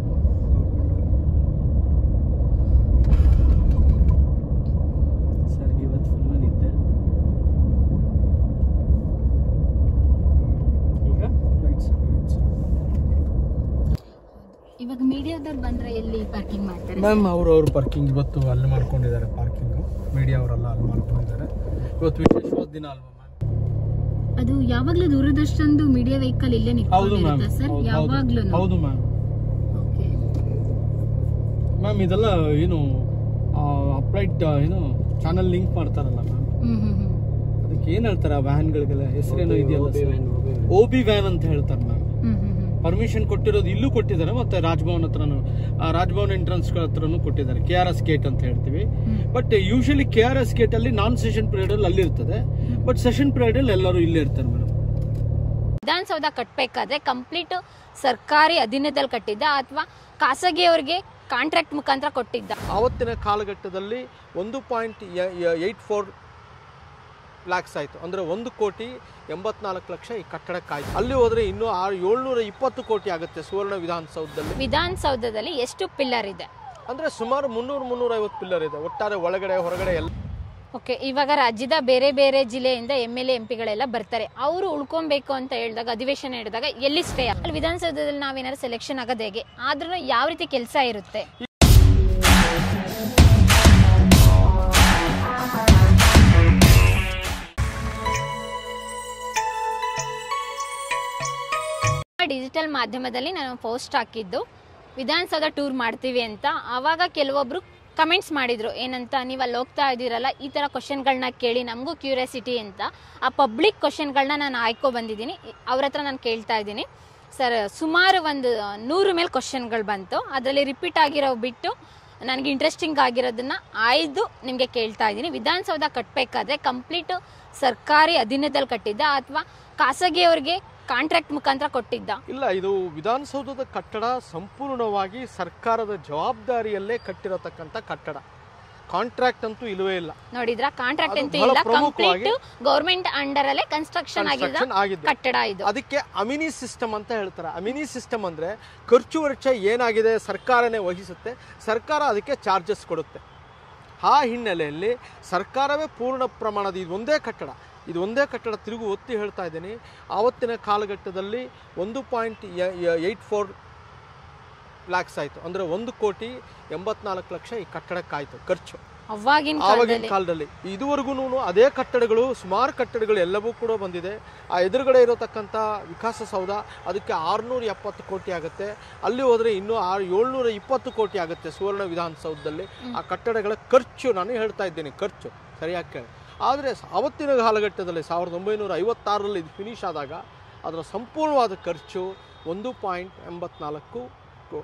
ಸರ್ ಇವತ್ತು ಫುಲ್ ನಿದ್ದೆ ಈಗ ರೈಟ್ ಸರ್ ರೈಟ್ ಸರ್ ಇವಾಗ ಮೀಡಿಯಾದವ್ರು ಬಂದ್ರೆ ಎಲ್ಲಿ ಪಾರ್ಕಿಂಗ್ ಮಾಡ್ತಾರೆ ಮ್ಯಾಮ್ ಅವರು ಅವ್ರ ಪಾರ್ಕಿಂಗ್ ಇವತ್ತು ಅಲ್ಲಿ ಮಾಡ್ಕೊಂಡಿದ್ದಾರೆ ಪಾರ್ಕಿಂಗು ಮೀಡಿಯಾ ಅವರೆಲ್ಲ ಅಲ್ಲಿ ಮಾಡ್ಕೊಂಡಿದ್ದಾರೆ ಇವತ್ತು ವಿಶೇಷವಾದ ದಿನ ಅಲ್ವಾ ಮ್ಯಾಮ್ ಅದು ಯಾವಾಗ್ಲೂ ದೂರದರ್ಶನದು ಮೀಡಿಯಾ ವೆಹಿಕಲ್ ಇಲ್ಲೇ ಹೌದು ಮ್ಯಾಮ್ ನಿಂತ್ಕೊಂಡಿರುತ್ತಾ ಸರ್ ಯಾವಾಗ್ಲೂ ಹೌದು ಮ್ಯಾಮ್ ಮ್ಯಾಮ್ ಇದೆಲ್ಲ ಏನು ಅಪ್ಲೈಟ್ ಏನು ಚಾನಲ್ ಲಿಂಕ್ ಮಾಡ್ತಾರಲ್ಲ ಮ್ಯಾಮ್ ಹ್ಮ್ ಹ್ಮ್ ಹ್ಮ್ ಅದಕ್ಕೆ ಏನ್ ಹೇಳ್ತಾರೆ ಆ ವ್ಯಾನ್ಗಳಿಗೆಲ್ಲ ಹೆಸರೇನೋ ಇದೆಯಲ್ಲ OB van, OB van. O B van ಅಂತ ಹೇಳ್ತಾರೆ ಮ್ಯಾಮ್ ಹ್ಮ್ ಹ್ಮ್ ಹ್ಮ್ ಪರ್ಮಿಷನ್ ಕೊಟ್ಟಿರೋದು ಇಲ್ಲೂ ಕೊಟ್ಟಿದ್ದಾರೆ ಮತ್ತೆ ರಾಜ್ಭವನ್ ಹತ್ರನು ಆ ರಾಜ್ಭವನ್ ಎಂಟ್ರೆನ್ಸ್ ಹತ್ರನೂ ಕೊಟ್ಟಿದ್ದಾರೆ ಕೆ ಆರ್ ಎಸ್ ಗೇಟ್ ಅಂತ ಹೇಳ್ತೀವಿ ಹ್ಮ್. But usually K R S gate ಅಲ್ಲಿ ನಾನ್ ಸೆಷನ್ ಪೀರಿಯಡ್ ಅಲ್ಲಿ ಅಲ್ಲಿರ್ತದೆ ಬಟ್ ಸೆಷನ್ ಪೀರಿಯಡ್ ಅಲ್ಲಿ ಎಲ್ಲರೂ ಇಲ್ಲೇ ಇರ್ತಾರೆ ಮೇಡಮ್ ವಿಧಾನಸೌಧ ಕಟ್ಟಬೇಕಾದ್ರೆ ಕಂಪ್ಲೀಟ್ ಸರ್ಕಾರಿ ಅಧೀನದಲ್ಲಿ ಕಟ್ಟಿದ್ದ ಅಥವಾ ಖಾಸಗಿಯವರಿಗೆ ಕಾಂಟ್ರಾಕ್ಟ್ ಮುಖಾಂತರ ಕೊಟ್ಟಿದ್ದ ಆವತ್ತಿನ ಕಾಲಘಟ್ಟದಲ್ಲಿ ಒಂದು ಪಾಯಿಂಟ್ ಏಯ್ಟ್ ಫೋರ್ ಲ್ಯಾಕ್ಸ್ ಆಯಿತು ಅಂದರೆ ಒಂದು ಕೋಟಿ ಎಂಬತ್ನಾಲ್ಕು ಲಕ್ಷ ಈ ಕಟ್ಟಡಕ್ಕಾಯ್ತು ಅಲ್ಲಿ ಹೋದರೆ ಇನ್ನೂ ಆರು ಏಳ್ನೂರ ಇಪ್ಪತ್ತು ಕೋಟಿ ಆಗುತ್ತೆ ಸುವರ್ಣ ವಿಧಾನಸೌಧದಲ್ಲಿ ವಿಧಾನಸೌಧದಲ್ಲಿ ಎಷ್ಟು ಪಿಲ್ಲರ್ ಇದೆ ಅಂದರೆ ಸುಮಾರು ಮುನ್ನೂರು ಮುನ್ನೂರೈವತ್ತು ಪಿಲ್ಲರ್ ಇದೆ ಒಟ್ಟಾರೆ ಒಳಗಡೆ ಹೊರಗಡೆ ಎಲ್ಲ ಓಕೆ ಇವಾಗ ರಾಜ್ಯದ ಬೇರೆ ಬೇರೆ ಜಿಲ್ಲೆಯಿಂದ ಎಮ್ ಎಲ್ ಎಂ ಪಿಗಳೆಲ್ಲ ಬರ್ತಾರೆ ಅವರು ಉಳ್ಕೊಬೇಕು ಅಂತ ಹೇಳಿದಾಗ ಅಧಿವೇಶನ ಹೇಳಿದಾಗ ಎಲ್ಲಿ ಸ್ಟೇ ಅಲ್ಲಿ ವಿಧಾನಸೌಧದಲ್ಲಿ ನಾವೇನಾದ್ರು ಸೆಲೆಕ್ಷನ್ ಆಗೋದು ಹೇಗೆ ಆದ್ರೂ ಯಾವ ರೀತಿ ಕೆಲಸ ಇರುತ್ತೆ ಡಿಜಿಟಲ್ ಮಾಧ್ಯಮದಲ್ಲಿ ನಾನು ಪೋಸ್ಟ್ ಹಾಕಿದ್ದು ವಿಧಾನಸೌಧ ಟೂರ್ ಮಾಡ್ತೀವಿ ಅಂತ ಆವಾಗ ಕೆಲವೊಬ್ರು ಕಮೆಂಟ್ಸ್ ಮಾಡಿದ್ರು ಏನಂತ ನೀವು ಅಲ್ಲಿ ಹೋಗ್ತಾ ಇದ್ದೀರಲ್ಲ ಈ ಥರ ಕ್ವಶನ್ಗಳನ್ನ ಕೇಳಿ ನಮಗೂ ಕ್ಯೂರಿಯಾಸಿಟಿ ಅಂತ ಆ ಪಬ್ಲಿಕ್ ಕ್ವಶನ್ಗಳನ್ನ ನಾನು ಆಯ್ಕೊ ಬಂದಿದ್ದೀನಿ ಅವ್ರ ಹತ್ರ ನಾನು ಕೇಳ್ತಾ ಇದ್ದೀನಿ ಸರ್ ಸುಮಾರು ಒಂದು ನೂರು ಮೇಲೆ ಕ್ವಶನ್ಗಳು ಬಂತು ಅದರಲ್ಲಿ ರಿಪೀಟ್ ಆಗಿರೋ ಬಿಟ್ಟು ನನಗೆ ಇಂಟ್ರೆಸ್ಟಿಂಗ್ ಆಗಿರೋದನ್ನ ಆಯ್ದು ನಿಮಗೆ ಕೇಳ್ತಾ ಇದ್ದೀನಿ ವಿಧಾನಸೌಧ ಕಟ್ಟಬೇಕಾದ್ರೆ ಕಂಪ್ಲೀಟ್ ಸರ್ಕಾರಿ ಅಧೀನದಲ್ಲಿ ಕಟ್ಟಿದ್ದ ಅಥವಾ ಖಾಸಗಿಯವ್ರಿಗೆ ಕಾಂಟ್ರಾಕ್ಟ್ ಮುಖಾಂತರ ಕೊಟ್ಟಿದ್ದ ಇಲ್ಲ ಇದು ವಿಧಾನಸೌಧದ ಕಟ್ಟಡ ಸಂಪೂರ್ಣವಾಗಿ ಸರ್ಕಾರದ ಜವಾಬ್ದಾರಿಯಲ್ಲೇ ಕಟ್ಟಿರತಕ್ಕಂಥ ಕಟ್ಟಡ ಕಾಂಟ್ರಾಕ್ಟ್ ಅಂತೂ ಇಲ್ಲವೇ ಇಲ್ಲ ನೋಡಿದ್ರ ಕಾಂಟ್ರಾಕ್ಟ್ ಅದು ಅಂತೂ ಬಹಳ ಇಲ್ಲ ಪ್ರಮುಖವಾಗಿ ಕಂಪ್ಲೀಟ್ ಗೌರ್ಮೆಂಟ್ ಅಂಡರ್ ಅಲ್ಲೇ ಕನ್ಸ್ಟ್ರಕ್ಷನ್ ಆಗಿದ್ದ Construction ಆಗಿದೆ ಕಟ್ಟಡ ಇದು ಅದಕ್ಕೆ ಅಮಿನಿ ಸಿಸ್ಟಮ್ ಅಂತ ಹೇಳ್ತಾರೆ ಅಮಿನಿ ಸಿಸ್ಟಮ್ ಅಂದ್ರೆ ಖರ್ಚು ವೆಚ್ಚ ಏನಾಗಿದೆ ಸರ್ಕಾರನೇ ವಹಿಸುತ್ತೆ ಸರ್ಕಾರ ಅದಕ್ಕೆ ಚಾರ್ಜಸ್ ಕೊಡುತ್ತೆ ಆ ಹಿನ್ನೆಲೆಯಲ್ಲಿ ಸರ್ಕಾರವೇ ಪೂರ್ಣ ಪ್ರಮಾಣದ ಇದು ಒಂದೇ ಕಟ್ಟಡ ಇದು ಒಂದೇ ಕಟ್ಟಡ ತಿರುಗು ಒತ್ತಿ ಹೇಳ್ತಾ ಇದ್ದೀನಿ ಆವತ್ತಿನ ಕಾಲಘಟ್ಟದಲ್ಲಿ ಒಂದು ಪಾಯಿಂಟ್ ಏಯ್ಟ್ ಫೋರ್ ಲ್ಯಾಕ್ಸ್ ಆಯಿತು ಅಂದರೆ ಒಂದು ಕೋಟಿ ಎಂಬತ್ನಾಲ್ಕು ಲಕ್ಷ ಈ ಕಟ್ಟಡಕ್ಕಾಯಿತು ಖರ್ಚು ಅವಾಗಿನ ಆವಾಗಿನ ಕಾಲದಲ್ಲಿ ಕಾಲದಲ್ಲಿ ಇದುವರೆಗೂ ಅದೇ ಕಟ್ಟಡಗಳು ಸುಮಾರು ಕಟ್ಟಡಗಳು ಎಲ್ಲವೂ ಕೂಡ ಬಂದಿದೆ ಆ ಎದುರುಗಡೆ ಇರತಕ್ಕಂಥ ವಿಕಾಸಸೌಧ ಅದಕ್ಕೆ ಆರುನೂರ ಎಪ್ಪತ್ತು ಕೋಟಿ ಆಗುತ್ತೆ ಅಲ್ಲಿ ಹೋದರೆ ಇನ್ನೂ ಆರು ಏಳ್ನೂರ ಇಪ್ಪತ್ತು ಕೋಟಿ ಆಗುತ್ತೆ ಸುವರ್ಣ ವಿಧಾನಸೌಧದಲ್ಲಿ ಆ ಕಟ್ಟಡಗಳ ಖರ್ಚು ನಾನು ಹೇಳ್ತಾ ಇದ್ದೀನಿ ಖರ್ಚು ಸರಿಯಾಗಿ ಕೇಳಿ ಆದರೆ ಅವತ್ತಿನ ಕಾಲಘಟ್ಟದಲ್ಲಿ ಸಾವಿರದ ಒಂಬೈನೂರ ಐವತ್ತಾರರಲ್ಲಿ ಇದು ಫಿನಿಶ್ ಆದಾಗ ಅದರ ಸಂಪೂರ್ಣವಾದ ಖರ್ಚು ಒಂದು ಪಾಯಿಂಟ್ ಎಂಬತ್ನಾಲ್ಕು ಕೋ-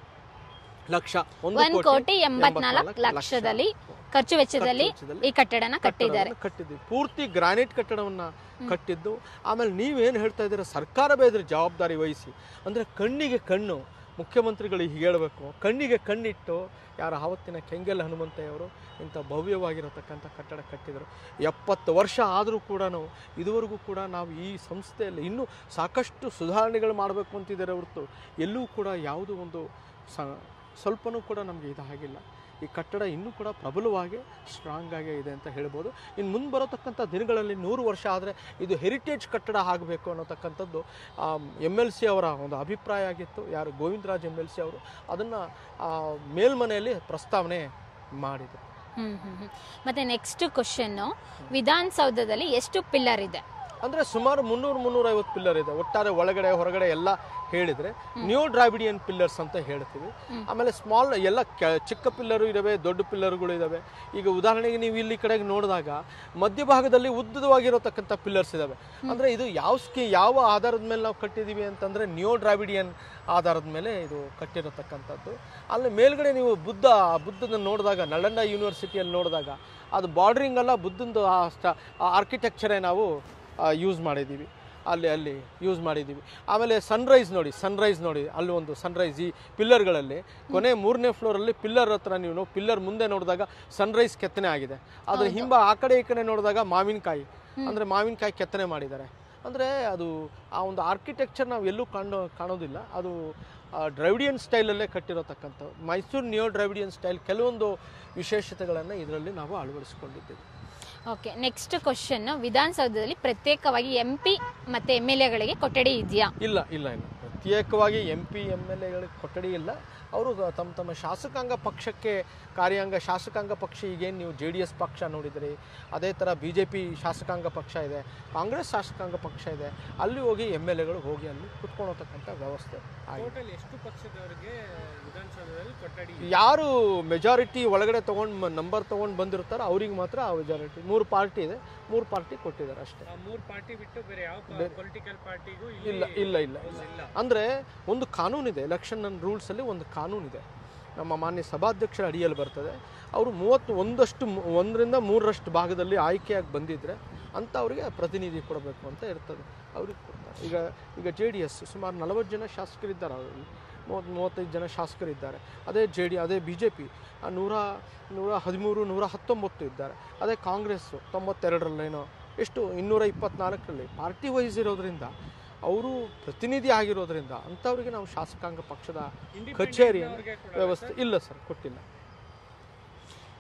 ಲಕ್ಷ ಒಂದ್ ಕೋಟಿ ಎಂಬತ್ನಾಲ್ಕು ಲಕ್ಷದಲ್ಲಿ ಖರ್ಚು ವೆಚ್ಚದಲ್ಲಿ ಈ ಕಟ್ಟಡನ ಕಟ್ಟಿದ್ದಾರೆ ಕಟ್ಟಡವನ್ನ ಕಟ್ಟಿದ್ವಿ ಪೂರ್ತಿ ಗ್ರಾನೈಟ್ ಕಟ್ಟಡವನ್ನ ಕಟ್ಟಿದ್ದು ಆಮೇಲೆ ನೀವೇನು ಹೇಳ್ತಾ ಇದ್ದೀರಾ ಸರ್ಕಾರವೇ ಇದ್ರ ಜವಾಬ್ದಾರಿ ವಹಿಸಿ ಅಂದ್ರೆ ಕಣ್ಣಿಗೆ ಕಣ್ಣು ಮುಖ್ಯಮಂತ್ರಿಗಳು ಹೀಗೆ ಹೇಳಬೇಕು ಕಣ್ಣಿಗೆ ಕಣ್ಣಿಟ್ಟು ಯಾರ ಆವತ್ತಿನ ಕೆಂಗೆಲ್ ಹನುಮಂತಯ್ಯವರು ಇಂಥ ಭವ್ಯವಾಗಿರತಕ್ಕಂಥ ಕಟ್ಟಡ ಕಟ್ಟಿದರು ಎಪ್ಪತ್ತು ವರ್ಷ ಆದರೂ ಕೂಡ ಇದುವರೆಗೂ ಕೂಡ ನಾವು ಈ ಸಂಸ್ಥೆಯಲ್ಲಿ ಇನ್ನೂ ಸಾಕಷ್ಟು ಸುಧಾರಣೆಗಳು ಮಾಡಬೇಕು ಅಂತಿದ್ದಾರೆ ಹೊರತು ಎಲ್ಲೂ ಕೂಡ ಯಾವುದೂ ಒಂದು ಸ ಸ್ವಲ್ಪನೂ ಕೂಡ ನಮಗೆ ಇದಾಗಿಲ್ಲ ಈ ಕಟ್ಟಡ ಇನ್ನೂ ಕೂಡ ಪ್ರಬಲವಾಗಿ ಸ್ಟ್ರಾಂಗ್ ಆಗೇ ಇದೆ ಅಂತ ಹೇಳ್ಬೋದು ಇನ್ನು ಮುಂದೆ ಬರತಕ್ಕಂಥ ದಿನಗಳಲ್ಲಿ ನೂರು ವರ್ಷ ಆದರೆ ಇದು ಹೆರಿಟೇಜ್ ಕಟ್ಟಡ ಆಗಬೇಕು ಅನ್ನೋತಕ್ಕಂಥದ್ದು ಎಮ್ ಎಲ್ ಸಿ ಅವರ ಒಂದು ಅಭಿಪ್ರಾಯ ಆಗಿತ್ತು ಯಾರು ಗೋವಿಂದರಾಜ್ ಎಮ್ ಎಲ್ ಸಿ ಅವರು ಅದನ್ನು ಮೇಲ್ಮನೆಯಲ್ಲಿ ಪ್ರಸ್ತಾವನೆ ಮಾಡಿದರು ಹ್ಮ್ ಹ್ಮ್ ಹ್ಮ್. ಮತ್ತೆ ನೆಕ್ಸ್ಟ್ ಕ್ವಶನ್ ವಿಧಾನಸೌಧದಲ್ಲಿ ಎಷ್ಟು ಪಿಲ್ಲರ್ ಇದೆ ಅಂದರೆ ಸುಮಾರು ಮುನ್ನೂರು ಮುನ್ನೂರೈವತ್ತು ಪಿಲ್ಲರ್ ಇದೆ ಒಟ್ಟಾರೆ ಒಳಗಡೆ ಹೊರಗಡೆ ಎಲ್ಲ ಹೇಳಿದರೆ ನ್ಯೂ ಡ್ರಾವಿಡಿಯನ್ ಪಿಲ್ಲರ್ಸ್ ಅಂತ ಹೇಳ್ತೀವಿ ಆಮೇಲೆ ಸ್ಮಾಲ್ ಎಲ್ಲ ಕೆ- ಚಿಕ್ಕ ಪಿಲ್ಲರು ಇದಾವೆ ದೊಡ್ಡ ಪಿಲ್ಲರ್ಗಳು ಇದಾವೆ ಈಗ ಉದಾಹರಣೆಗೆ ನೀವು ಇಲ್ಲಿ ಕಡೆಗೆ ನೋಡಿದಾಗ ಮಧ್ಯಭಾಗದಲ್ಲಿ ಉದ್ದವಾಗಿರತಕ್ಕಂಥ ಪಿಲ್ಲರ್ಸ್ ಇದಾವೆ ಅಂದರೆ ಇದು ಯಾವ ಸ್ಕಿ ಯಾವ ಆಧಾರದ ಮೇಲೆ ನಾವು ಕಟ್ಟಿದ್ದೀವಿ ಅಂತಂದರೆ ನ್ಯೂ ಡ್ರಾವಿಡಿಯನ್ ಆಧಾರದ ಮೇಲೆ ಇದು ಕಟ್ಟಿರತಕ್ಕಂಥದ್ದು ಅಲ್ಲಿ ಮೇಲ್ಗಡೆ ನೀವು ಬುದ್ಧ ಆ ಬುದ್ಧನ ನೋಡಿದಾಗ ನಳಂದ ಯೂನಿವರ್ಸಿಟಿಯಲ್ಲಿ ನೋಡಿದಾಗ ಅದು ಬಾರ್ಡ್ರಿಂಗ್ ಎಲ್ಲ ಬುದ್ಧಂದು ಆ ಸ್ಟ ಆರ್ಕಿಟೆಕ್ಚರೇ ನಾವು ಯೂಸ್ ಮಾಡಿದ್ದೀವಿ ಅಲ್ಲಿ ಅಲ್ಲಿ ಯೂಸ್ ಮಾಡಿದ್ದೀವಿ ಆಮೇಲೆ ಸನ್ರೈಸ್ ನೋಡಿ ಸನ್ರೈಸ್ ನೋಡಿ ಅಲ್ಲಿ ಒಂದು ಸನ್ರೈಸ್ ಈ ಪಿಲ್ಲರ್ಗಳಲ್ಲಿ ಕೊನೆ ಮೂರನೇ ಫ್ಲೋರಲ್ಲಿ ಪಿಲ್ಲರ್ ಹತ್ರ ನೀವು ಪಿಲ್ಲರ್ ಮುಂದೆ ನೋಡಿದಾಗ ಸನ್ರೈಸ್ ಕೆತ್ತನೆ ಆಗಿದೆ ಅದ್ರ ಹಿಂಬ ಆ ಕಡೆ ಈ ಕಡೆ ನೋಡಿದಾಗ ಮಾವಿನಕಾಯಿ ಅಂದರೆ ಮಾವಿನಕಾಯಿ ಕೆತ್ತನೆ ಮಾಡಿದ್ದಾರೆ ಅಂದರೆ ಅದು ಆ ಒಂದು ಆರ್ಕಿಟೆಕ್ಚರ್ ನಾವು ಎಲ್ಲೂ ಕಾಣೋ ಕಾಣೋದಿಲ್ಲ ಅದು ಡ್ರೈವಿಡಿಯನ್ ಸ್ಟೈಲಲ್ಲೇ ಕಟ್ಟಿರತಕ್ಕಂಥದ್ದು ಮೈಸೂರು ನಿಯೋ ಡ್ರೈವಿಡಿಯನ್ ಸ್ಟೈಲ್ ಕೆಲವೊಂದು ವಿಶೇಷತೆಗಳನ್ನು ಇದರಲ್ಲಿ ನಾವು ಅಳವಡಿಸಿಕೊಂಡಿದ್ದೇವೆ ಓಕೆ ನೆಕ್ಸ್ಟ್ ಕ್ವಶನ್ ವಿಧಾನಸೌಧದಲ್ಲಿ ಪ್ರತ್ಯೇಕವಾಗಿ ಎಂ ಪಿ ಮತ್ತೆ ಎಮ್ ಎಲ್ ಎಗಳಿಗೆ ಕೊಠಡಿ ಇದೆಯಾ ಇಲ್ಲ ಇಲ್ಲ ಇಲ್ಲ ಪ್ರತ್ಯೇಕವಾಗಿ ಎಂ ಪಿ ಎಮ್ ಎಲ್ ಎಗಳಿಗೆ ಕೊಠಡಿ ಇಲ್ಲ ಅವರು ತಮ್ಮ ತಮ್ಮ ಶಾಸಕಾಂಗ ಪಕ್ಷಕ್ಕೆ ಕಾರ್ಯಾಂಗ ಶಾಸಕಾಂಗ ಪಕ್ಷ ಈಗೇನು ನೀವು ಜೆ ಡಿ ಎಸ್ ಪಕ್ಷ ನೋಡಿದ್ರಿ ಅದೇ ಥರ ಬಿ ಜೆ ಪಿ ಶಾಸಕಾಂಗ ಪಕ್ಷ ಇದೆ ಕಾಂಗ್ರೆಸ್ ಶಾಸಕಾಂಗ ಪಕ್ಷ ಇದೆ ಅಲ್ಲಿ ಹೋಗಿ ಎಮ್ ಎಲ್ ಎಗಳು ಹೋಗಿ ಅಲ್ಲಿ ಕುತ್ಕೊಳತಕ್ಕಂಥ ವ್ಯವಸ್ಥೆ ಆಗಿದೆ ಟೋಟಲ್ ಎಷ್ಟು ಪಕ್ಷದವರಿಗೆ ವಿಧಾನಸೌಧದಲ್ಲಿ ಕೊಠಡಿ ಯಾರು ಮೆಜಾರಿಟಿ ಒಳಗಡೆ ತೊಗೊಂಡು ನಂಬರ್ ತೊಗೊಂಡು ಬಂದಿರ್ತಾರೋ ಅವ್ರಿಗೆ ಮಾತ್ರ ಆ ಮೆಜಾರಿಟಿ ಮೂರು ಪಾರ್ಟಿ ಇದೆ ಮೂರು ಪಾರ್ಟಿ ಕೊಟ್ಟಿದ್ದಾರೆ ಅಷ್ಟೇ ಆ ಮೂರ್ ಪಾರ್ಟಿ ಬಿಟ್ಟು ಬೇರೆ ಯಾವ ಪೊಲಿಟಿಕಲ್ ಪಾರ್ಟಿಗೂ ಇಲ್ಲ ಇಲ್ಲ ಇಲ್ಲ ಇಲ್ಲ ಅಂದರೆ ಒಂದು ಕಾನೂನಿದೆ ಎಲೆಕ್ಷನ್ ರೂಲ್ಸ್ ಅಲ್ಲಿ ಒಂದು ಕಾನೂನಿದೆ ನಮ್ಮ ಮಾನ್ಯ ಸಭಾಧ್ಯಕ್ಷರ ಅಡಿಯಲ್ಲಿ ಬರ್ತದೆ ಅವರು ಮೂವತ್ತು ಒಂದಷ್ಟು ಮು- ಒಂದರಿಂದ ಮೂರರಷ್ಟು ಭಾಗದಲ್ಲಿ ಆಯ್ಕೆಯಾಗಿ ಬಂದಿದ್ರೆ ಅಂಥವ್ರಿಗೆ ಪ್ರತಿನಿಧಿ ಕೊಡಬೇಕು ಅಂತ ಇರ್ತದೆ ಅವ್ರಿಗೆ ಕೊಡ್ತಾರೆ ಈಗ ಈಗ ಜೆ ಡಿ ಎಸ್ ಸುಮಾರು ನಲವತ್ತು ಜನ ಶಾಸಕರಿದ್ದಾರೆ ಅವರಲ್ಲಿ ಮೂವತ್ತು ಮೂವತ್ತೈದು ಜನ ಶಾಸಕರಿದ್ದಾರೆ ಅದೇ ಜೆ ಡಿ ಅದೇ ಬಿ ಜೆ ಪಿ ನೂರ ನೂರ ಹದಿಮೂರು ನೂರ ಹತ್ತೊಂಬತ್ತು ಇದ್ದಾರೆ ಅದೇ ಕಾಂಗ್ರೆಸ್ಸು ತೊಂಬತ್ತೆರಡರಲ್ಲೇನೋ ಎಷ್ಟು ಇನ್ನೂರ ಇಪ್ಪತ್ನಾಲ್ಕರಲ್ಲಿ ಪಾರ್ಟಿ ವೈಸ್ ಇರೋದ್ರಿಂದ ಅವರು ಪ್ರತಿನಿಧಿ ಆಗಿರೋದ್ರಿಂದ ಅಂಥವ್ರಿಗೆ ನಾವು ಶಾಸಕಾಂಗ ಪಕ್ಷದ ಕಚೇರಿಯನ್ನು ವ್ಯವಸ್ಥೆ ಇಲ್ಲ ಸರ್ ಕೊಟ್ಟಿಲ್ಲ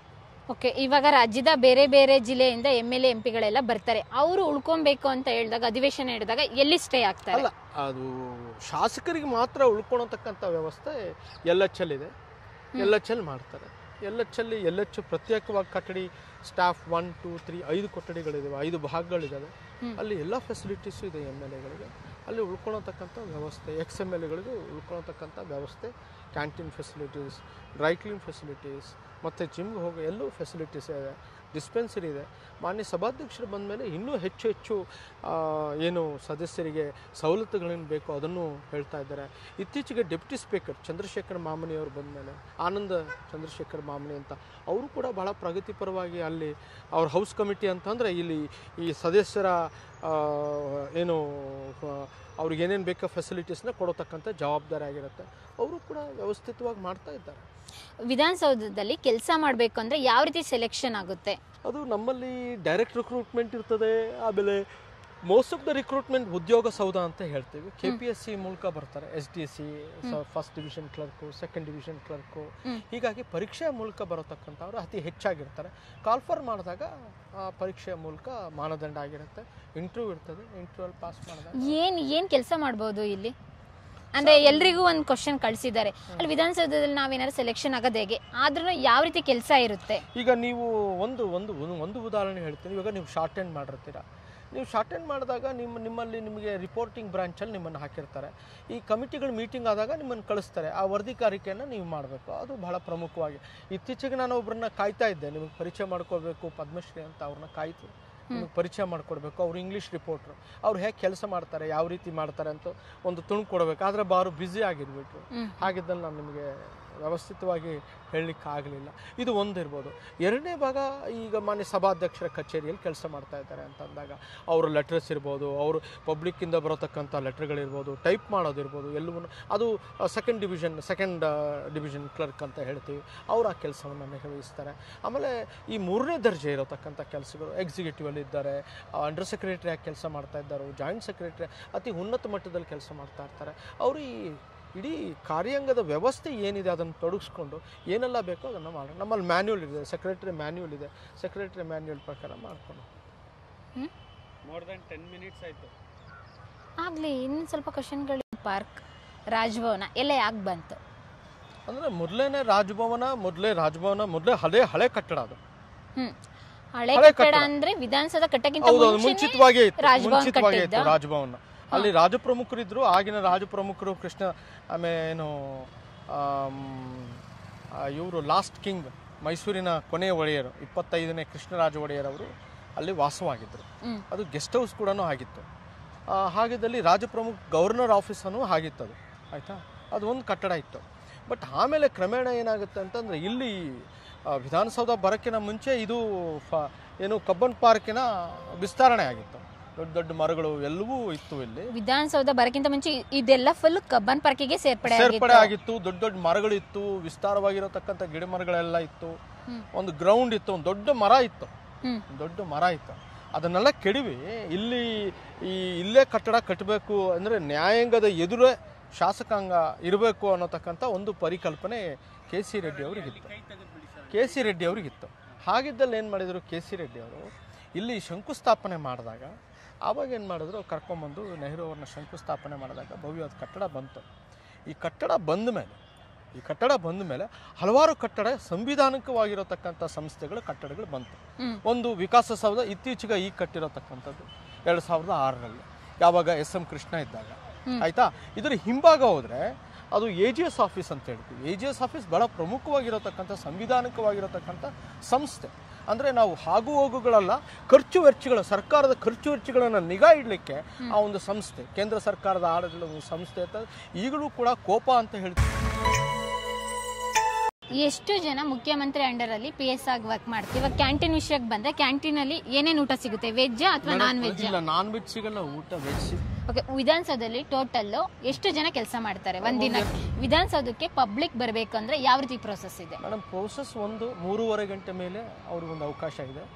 ಓಕೆ ಇವಾಗ ರಾಜ್ಯದ ಬೇರೆ ಬೇರೆ ಜಿಲ್ಲೆಯಿಂದ ಎಮ್ ಎಲ್ ಎಂ ಪಿಗಳೆಲ್ಲ ಬರ್ತಾರೆ ಅವರು ಉಳ್ಕೊಬೇಕು ಅಂತ ಹೇಳಿದಾಗ ಅಧಿವೇಶನ ಹಿಡಿದಾಗ ಎಲ್ಲಿ ಸ್ಟೇ ಆಗ್ತಾರೆ ಅಲ್ಲ ಅದು ಶಾಸಕರಿಗೆ ಮಾತ್ರ ಉಳ್ಕೊಳತಕ್ಕಂಥ ವ್ಯವಸ್ಥೆ ಎಲ್ ಎಚ್ ಎಲ್ ಇದೆ ಎಲ್ ಎಚ್ ಎಲ್ ಮಾಡ್ತಾರೆ L H L L H ಪ್ರತ್ಯೇಕವಾಗಿ ಕಟ್ಟಡಿ ಸ್ಟಾಫ್ ಒನ್ ಟೂ ತ್ರೀ ಐದು ಕೊಠಡಿಗಳಿದಾವೆ ಐದು ಭಾಗಗಳಿದ್ದಾವೆ ಹ್ಮ್. ಅಲ್ಲಿ ಎಲ್ಲ ಫೆಸಿಲಿಟೀಸು ಇದೆ ಎಮ್ ಎಲ್ ಎಗಳಿಗೆ ಅಲ್ಲಿ ಉಳ್ಕೊಳತಕ್ಕಂಥ ವ್ಯವಸ್ಥೆ ಎಕ್ಸ್ ಎಮ್ ಎಲ್ ಎಗಳಿಗೂ ಉಳ್ಕೊಳತಕ್ಕಂಥ ವ್ಯವಸ್ಥೆ canteen facilities dry clean facilities ಮತ್ತು ಜಿಮ್ಗೆ ಹೋಗೋ ಎಲ್ಲೂ ಫೆಸಿಲಿಟೀಸ್ ಇದೆ ಡಿಸ್ಪೆನ್ಸರಿ ಇದೆ ಮಾನ್ಯ ಸಭಾಧ್ಯಕ್ಷರು ಬಂದ ಮೇಲೆ ಇನ್ನೂ ಹೆಚ್ಚು ಹೆಚ್ಚು ಆ, ಏನು ಸದಸ್ಯರಿಗೆ ಸವಲತ್ತುಗಳೇನು ಬೇಕೋ ಅದನ್ನು ಹೇಳ್ತಾ ಇದ್ದಾರೆ ಇತ್ತೀಚೆಗೆ ಡೆಪ್ಟಿ ಸ್ಪೀಕರ್ ಚಂದ್ರಶೇಖರ್ ಮಾಮನಿ ಅವರು ಬಂದ ಮೇಲೆ ಆನಂದ ಚಂದ್ರಶೇಖರ್ ಮಾಮನಿ ಅಂತ ಅವರು ಕೂಡ ಬಹಳ ಪ್ರಗತಿಪರವಾಗಿ ಅಲ್ಲಿ ಅವ್ರ ಹೌಸ್ ಕಮಿಟಿ ಅಂತಂದರೆ ಇಲ್ಲಿ ಈ ಸದಸ್ಯರ ಆ, ಏನು ಆ, ಅವ್ರಿಗೆ ಏನೇನು ಬೇಕೋ ಫೆಸಿಲಿಟೀಸ್ನ ಕೊಡತಕ್ಕಂಥ ಜವಾಬ್ದಾರಿ ಆಗಿರುತ್ತೆ ಅವರು ಕೂಡ ವ್ಯವಸ್ಥಿತವಾಗಿ ಮಾಡ್ತಾ ಇದ್ದಾರೆ ವಿಧಾನಸೌಧದಲ್ಲಿ ಕೆಲಸ ಮಾಡಬೇಕು ಅಂದ್ರೆ ಯಾವ ರೀತಿ ಸೆಲೆಕ್ಷನ್ ಆಗುತ್ತೆ ಅದು ನಮ್ಮಲ್ಲಿ ಡೈರೆಕ್ಟ್ ರಿಕ್ರೂಟ್ಮೆಂಟ್ ಇರ್ತದೆ ಆಮೇಲೆ ಮೋಸ್ಟ್ ಆಫ್ ದ ರಿಕ್ರೂಟ್ಮೆಂಟ್ ಉದ್ಯೋಗ ಸೌಧ ಅಂತ ಹೇಳ್ತೀವಿ ಕೆ ಪಿ ಎಸ್ ಸಿ ಮೂಲಕ ಬರ್ತಾರೆ S D S C first division clerk second division clerk ಹ್ಮ್. ಹೀಗಾಗಿ ಪರೀಕ್ಷೆಯ ಮೂಲಕ ಬರತಕ್ಕಂಥವ್ರು ಅತಿ ಹೆಚ್ಚಾಗಿರ್ತಾರೆ ಕಾಲ್ಫರ್ ಮಾಡಿದಾಗ ಆ ಪರೀಕ್ಷೆಯ ಮೂಲಕ ಮಾನದಂಡ ಆಗಿರುತ್ತೆ ಇಂಟರ್ವ್ಯೂ ಇರ್ತದೆ ಇಂಟರ್ವ್ಯೂಲ್ ಪಾಸ್ ಮಾಡಿದಾಗ ಏನ್ ಏನ್ ಕೆಲಸ ಮಾಡ್ಬೋದು ಇಲ್ಲಿ ಅಂದ್ರೆ ಎಲ್ರಿಗೂ ಒಂದು ಕ್ವಶನ್ ಕಳ್ಸಿದ್ದಾರೆ ಅಲ್ಲಿ ವಿಧಾನಸೌಧದಲ್ಲಿ ನಾವೇನಾದ್ರು ಸೆಲೆಕ್ಷನ್ ಆಗೋದು ಹೇಗೆ ಆದ್ರೂ ಯಾವ ರೀತಿ ಕೆಲಸ ಇರುತ್ತೆ ಈಗ ನೀವು ಒಂದು ಒಂದು ಒಂದು- ಒಂದು ಉದಾಹರಣೆ ಹೇಳ್ತೀನಿ ಇವಾಗ ನೀವು ಶಾರ್ಟ್ ಎಂಡ್ ಮಾಡಿರ್ತೀರ ನೀವು ಶಾರ್ಟ್ ಎಂಡ್ ಮಾಡಿದಾಗ ನಿಮ್ಮ ನಿಮ್ಮಲ್ಲಿ ನಿಮಗೆ ರಿಪೋರ್ಟಿಂಗ್ ಬ್ರಾಂಚಲ್ಲಿ ನಿಮ್ಮನ್ನು ಹಾಕಿರ್ತಾರೆ ಈ ಕಮಿಟಿಗಳು ಮೀಟಿಂಗ್ ಆದಾಗ ನಿಮ್ಮನ್ನು ಕಳಿಸ್ತಾರೆ ಆ ವರದಿಗಾರಿಕೆಯನ್ನು ನೀವು ಮಾಡಬೇಕು ಅದು ಬಹಳ ಪ್ರಮುಖವಾಗಿ ಇತ್ತೀಚೆಗೆ ನಾನು ಒಬ್ಬರನ್ನ ಕಾಯ್ತಾ ಇದ್ದೆ ನಿಮಗೆ ಪರಿಚಯ ಮಾಡ್ಕೋಬೇಕು ಪದ್ಮಶ್ರೀ ಅಂತ ಅವ್ರನ್ನ ಕಾಯ್ತು ನಿಮಗೆ ಪರಿಚಯ ಮಾಡಿಕೊಡ್ಬೇಕು ಅವ್ರು ಇಂಗ್ಲೀಷ್ ರಿಪೋರ್ಟ್ರು ಅವ್ರು ಹೇಗೆ ಕೆಲಸ ಮಾಡ್ತಾರೆ ಯಾವ ರೀತಿ ಮಾಡ್ತಾರೆ ಅಂತ ಒಂದು ತುಣುಕು ಕೊಡಬೇಕು ಆದರೆ ಬಾರು ಬ್ಯುಸಿ ಆಗಿರ್ಬಿಟ್ರು ಹ್ಮ್. ಹಾಗಿದ್ದಲ್ಲಿ ನಾನು ನಿಮಗೆ ವ್ಯವಸ್ಥಿತವಾಗಿ ಹೇಳಲಿಕ್ಕೆ ಆಗಲಿಲ್ಲ ಇದು ಒಂದಿರ್ಬೋದು ಎರಡನೇ ಭಾಗ ಈಗ ಮಾನ್ಯ ಸಭಾಧ್ಯಕ್ಷರ ಕಚೇರಿಯಲ್ಲಿ ಕೆಲಸ ಮಾಡ್ತಾ ಇದ್ದಾರೆ ಅಂತ ಅಂದಾಗ ಅವರ ಲೆಟರ್ಸ್ ಇರ್ಬೋದು ಅವರು ಪಬ್ಲಿಕ್ಕಿಂದ ಬರತಕ್ಕಂಥ ಲೆಟರ್ಗಳಿರ್ಬೋದು ಟೈಪ್ ಮಾಡೋದಿರ್ಬೋದು ಎಲ್ಲವೂ ಅದು second division second division clerk ಅಂತ ಹೇಳ್ತೀವಿ ಅವರು ಆ ಕೆಲಸವನ್ನು ನಿರ್ವಹಿಸ್ತಾರೆ ಆಮೇಲೆ ಈ ಮೂರನೇ ದರ್ಜೆ ಇರತಕ್ಕಂಥ ಕೆಲಸಗಳು ಎಕ್ಸಿಕ್ಯೂಟಿವಲ್ಲಿ ಇದ್ದಾರೆ ಅಂಡರ್ ಸೆಕ್ರೆಟರಿ ಆಗಿ ಕೆಲಸ ಮಾಡ್ತಾ ಇದ್ದಾರೆ ಜಾಯಿಂಟ್ ಸೆಕ್ರೆಟರಿ ಅತಿ ಉನ್ನತ ಮಟ್ಟದಲ್ಲಿ ಕೆಲಸ ಮಾಡ್ತಾ ಇರ್ತಾರೆ ಅವರು ಈ ಇಡೀ ಕಾರ್ಯಾಂಗದ ವ್ಯವಸ್ಥೆ ಏನಿದೆ ಅದನ್ನು ತೊಡಗಿಸ್ಕೊಂಡು ಏನೆಲ್ಲ ಬೇಕೋ ಅದನ್ನು ಮಾಡೋಣ ನಮ್ಮಲ್ಲಿ ಮ್ಯಾನ್ಯುವಲ್ ಇದೆ ಸೆಕ್ರೆಟರಿ ಮ್ಯಾನ್ಯುವಲ್ ಇದೆ ಸೆಕ್ರೆಟರಿ ಮ್ಯಾನ್ಯುವಲ್ ಪ್ರಕಾರ ಮಾಡ್ಕೊಂಡು ಮೋರ್ ದನ್ ಟೆನ್ ಮಿನಿಟ್ಸ್ ಆಯ್ತು ಆಗ್ಲಿ ಇನ್ನು ಸ್ವಲ್ಪ ಕ್ವಶನ್ಗಳು ಪಾರ್ಕ್ ರಾಜಭವನ ಎಲ್ಲ ಯಾಕೆ ಬಂತು ಅಂದರೆ ಮೊದಲೇನೆ ರಾಜಭವನ ಮೊದಲೇ ರಾಜಭವನ ಮೊದಲೇ ಹಳೆ ಹಳೆ ಕಟ್ಟಡ ಅದು ಹ್ಮ್ ಹಳೆ ಹಳೆ ಕಟ್ಟಡ ಕಟ್ಟಡ. ಅಂದ್ರೆ ವಿಧಾನಸೌಧ ಕಟ್ಟಕ್ಕಿಂತ ಹೌದು ಅದು ಮುಂಚೆನೇ ಮುಂಚಿತವಾಗೇ ಇತ್ತು ರಾಜಭವನ ಮುಂಚಿತವಾಗೇ ಇತ್ತು ಕಟ್ಟಿದ್ದ? ರಾಜಭವನ ಅಲ್ಲಿ ರಾಜಪ್ರಮುಖರಿದ್ರು ಆಗಿನ ರಾಜಪ್ರಮುಖರು ಕೃಷ್ಣ ಆಮೇಲೆ ಏನು ಇವರು ಲಾಸ್ಟ್ ಕಿಂಗ್ ಮೈಸೂರಿನ ಕೊನೆಯ ಒಡೆಯರು ಇಪ್ಪತ್ತೈದನೇ ಕೃಷ್ಣರಾಜ ಒಡೆಯರ್ ಅವರು ಅಲ್ಲಿ ವಾಸವಾಗಿದ್ದರು ಹ್ಮ್. ಅದು ಗೆಸ್ಟ್ ಹೌಸ್ ಕೂಡ ಆಗಿತ್ತು ಆ, ಹಾಗಿದ್ದಲ್ಲಿ ರಾಜಪ್ರಮುಖ ಗವರ್ನರ್ ಆಫೀಸನ್ನು ಆಗಿತ್ತು ಅದು ಆಯಿತಾ ಅದು ಒಂದು ಕಟ್ಟಡ ಇತ್ತು ಬಟ್ ಆಮೇಲೆ ಕ್ರಮೇಣ ಏನಾಗುತ್ತೆ ಅಂತಂದರೆ ಇಲ್ಲಿ ಆ, ವಿಧಾನಸೌಧ ಬರೋಕ್ಕಿಂತ ಮುಂಚೆ ಇದು ಫ ಏನು ಕಬ್ಬನ್ ಪಾರ್ಕಿನ ವಿಸ್ತರಣೆ ಆಗಿತ್ತು ದೊಡ್ಡ ದೊಡ್ಡ ಮರಗಳು ಎಲ್ಲವೂ ಇತ್ತು ಇಲ್ಲಿ ವಿಧಾನಸೌಧ ಬರಕ್ಕಿಂತ ಮುಂಚೆ ಇದೆಲ್ಲ ಫುಲ್ ಕಬ್ಬನ್ ಪಾರ್ಕಿಗೆ ಸೇರ್ಪಡೆ ಸೇರ್ಪಡೆ ಆಗಿತ್ತು ಆಗಿತ್ತು ದೊಡ್ಡ ದೊಡ್ಡ ಮರಗಳು ಇತ್ತು ವಿಸ್ತಾರವಾಗಿರತಕ್ಕಂಥ ಗಿಡ ಮರಗಳೆಲ್ಲ ಇತ್ತು ಹ್ಮ್. ಒಂದು ಗ್ರೌಂಡ್ ಇತ್ತು ಒಂದು ದೊಡ್ಡ ಮರ ಇತ್ತು ಹ್ಮ್ ಒಂದು ದೊಡ್ಡ ಮರ ಇತ್ತು ಅದನ್ನೆಲ್ಲ ಕೆಡವಿ ಇಲ್ಲಿ ಈ ಇಲ್ಲೇ ಕಟ್ಟಡ ಕಟ್ಟಬೇಕು ಅಂದರೆ ನ್ಯಾಯಾಂಗದ ಎದುರೇ ಶಾಸಕಾಂಗ ಇರಬೇಕು ಅನ್ನೋತಕ್ಕಂಥ ಒಂದು ಪರಿಕಲ್ಪನೆ ಕೆ ಸಿ ರೆಡ್ಡಿ ಅವರಿಗಿತ್ತು ಕೆ ಸಿ ರೆಡ್ಡಿ ಅವರಿಗಿತ್ತು ಹಾಗಿದ್ದಲ್ಲಿ ಏನು ಮಾಡಿದರು ಕೆ ಸಿ ರೆಡ್ಡಿ ಅವರು ಇಲ್ಲಿ ಶಂಕುಸ್ಥಾಪನೆ ಮಾಡಿದಾಗ ಆವಾಗ ಏನು ಮಾಡಿದ್ರು ಕರ್ಕೊಂಬಂದು ನೆಹರು ಅವ್ರನ್ನ ಶಂಕುಸ್ಥಾಪನೆ ಮಾಡಿದಾಗ ಭವ್ಯವಾದ ಕಟ್ಟಡ ಬಂತು ಈ ಕಟ್ಟಡ ಬಂದ ಮೇಲೆ ಈ ಕಟ್ಟಡ ಬಂದ ಮೇಲೆ ಹಲವಾರು ಕಟ್ಟಡ ಸಂವಿಧಾನಿಕವಾಗಿರತಕ್ಕಂಥ ಸಂಸ್ಥೆಗಳು ಕಟ್ಟಡಗಳು ಬಂತು ಹ್ಮ್. ಒಂದು ವಿಕಾಸಸೌಧ ಇತ್ತೀಚೆಗೆ ಈಗ ಕಟ್ಟಿರತಕ್ಕಂಥದ್ದು ಎರಡು ಸಾವಿರದ ಆರರಲ್ಲಿ ಯಾವಾಗ ಎಸ್ ಎಂ ಕೃಷ್ಣ ಇದ್ದಾಗ ಹ್ಮ್. ಆಯ್ತಾ ಇದರ ಹಿಂಭಾಗ ಹೋದ್ರೆ ಅದು ಎ ಜಿ ಎಸ್ ಆಫೀಸ್ ಅಂತ ಹೇಳ್ತೀವಿ ಎ ಜಿ ಎಸ್ ಆಫೀಸ್ ಬಹಳ ಪ್ರಮುಖವಾಗಿರತಕ್ಕಂಥ ಸಂವಿಧಾನಿಕವಾಗಿರತಕ್ಕಂಥ ಸಂಸ್ಥೆ ಅಂದರೆ ನಾವು ಹಾಗು ಹೋಗುಗಳಲ್ಲ ಖರ್ಚು ವೆಚ್ಚಗಳು ಸರ್ಕಾರದ ಖರ್ಚು ವೆಚ್ಚಗಳನ್ನು ನಿಗಾ ಇಡಲಿಕ್ಕೆ ಆ ಒಂದು ಸಂಸ್ಥೆ ಕೇಂದ್ರ ಸರ್ಕಾರದ ಆಡಳಿತ ಒಂದು ಸಂಸ್ಥೆ ಅಂತ ಈಗಲೂ ಕೂಡ ಕೋಪ ಅಂತ ಹೇಳ್ತೀವಿ ಎಷ್ಟು ಜನ ಮುಖ್ಯಮಂತ್ರಿ ಅಂಡರ್ ಅಲ್ಲಿ ಪಿ ಎಸ್ ಆಗಿ ವರ್ಕ್ ಮಾಡ್ತೀವಿ ಇವಾಗ ಕ್ಯಾಂಟೀನ್ ವಿಷಯಕ್ಕೆ ಬಂದ್ರೆ ಕ್ಯಾಂಟೀನ್ ಅಲ್ಲಿ ಏನೇನು ಊಟ ಸಿಗುತ್ತೆ ವೆಜ್ ಅಥವಾ ನಾನ್ ವೆಜ್ ಇಲ್ಲ ನಾನ್ ವೆಜ್ ಸಿಗಲ್ಲ ಊಟ ವೆಜ್ ಓಕೆ ವಿಧಾನಸೌಧದಲ್ಲಿ ಟೋಟಲ್ ಎಷ್ಟು ಜನ ಕೆಲಸ ಮಾಡ್ತಾರೆ ಒಂದಿನ ವಿಧಾನಸೌಧಕ್ಕೆ ಪಬ್ಲಿಕ್ ಬರಬೇಕಂದ್ರೆ ಯಾವ ರೀತಿ ಪ್ರೋಸೆಸ್ ಇದೆ ಮೇಡಮ್ ಪ್ರೋಸೆಸ್ ಒಂದು ಮೂರುವರೆ ಗಂಟೆ ಮೇಲೆ ಅವ್ರಿಗೊಂದು ಅವಕಾಶ ಇದೆ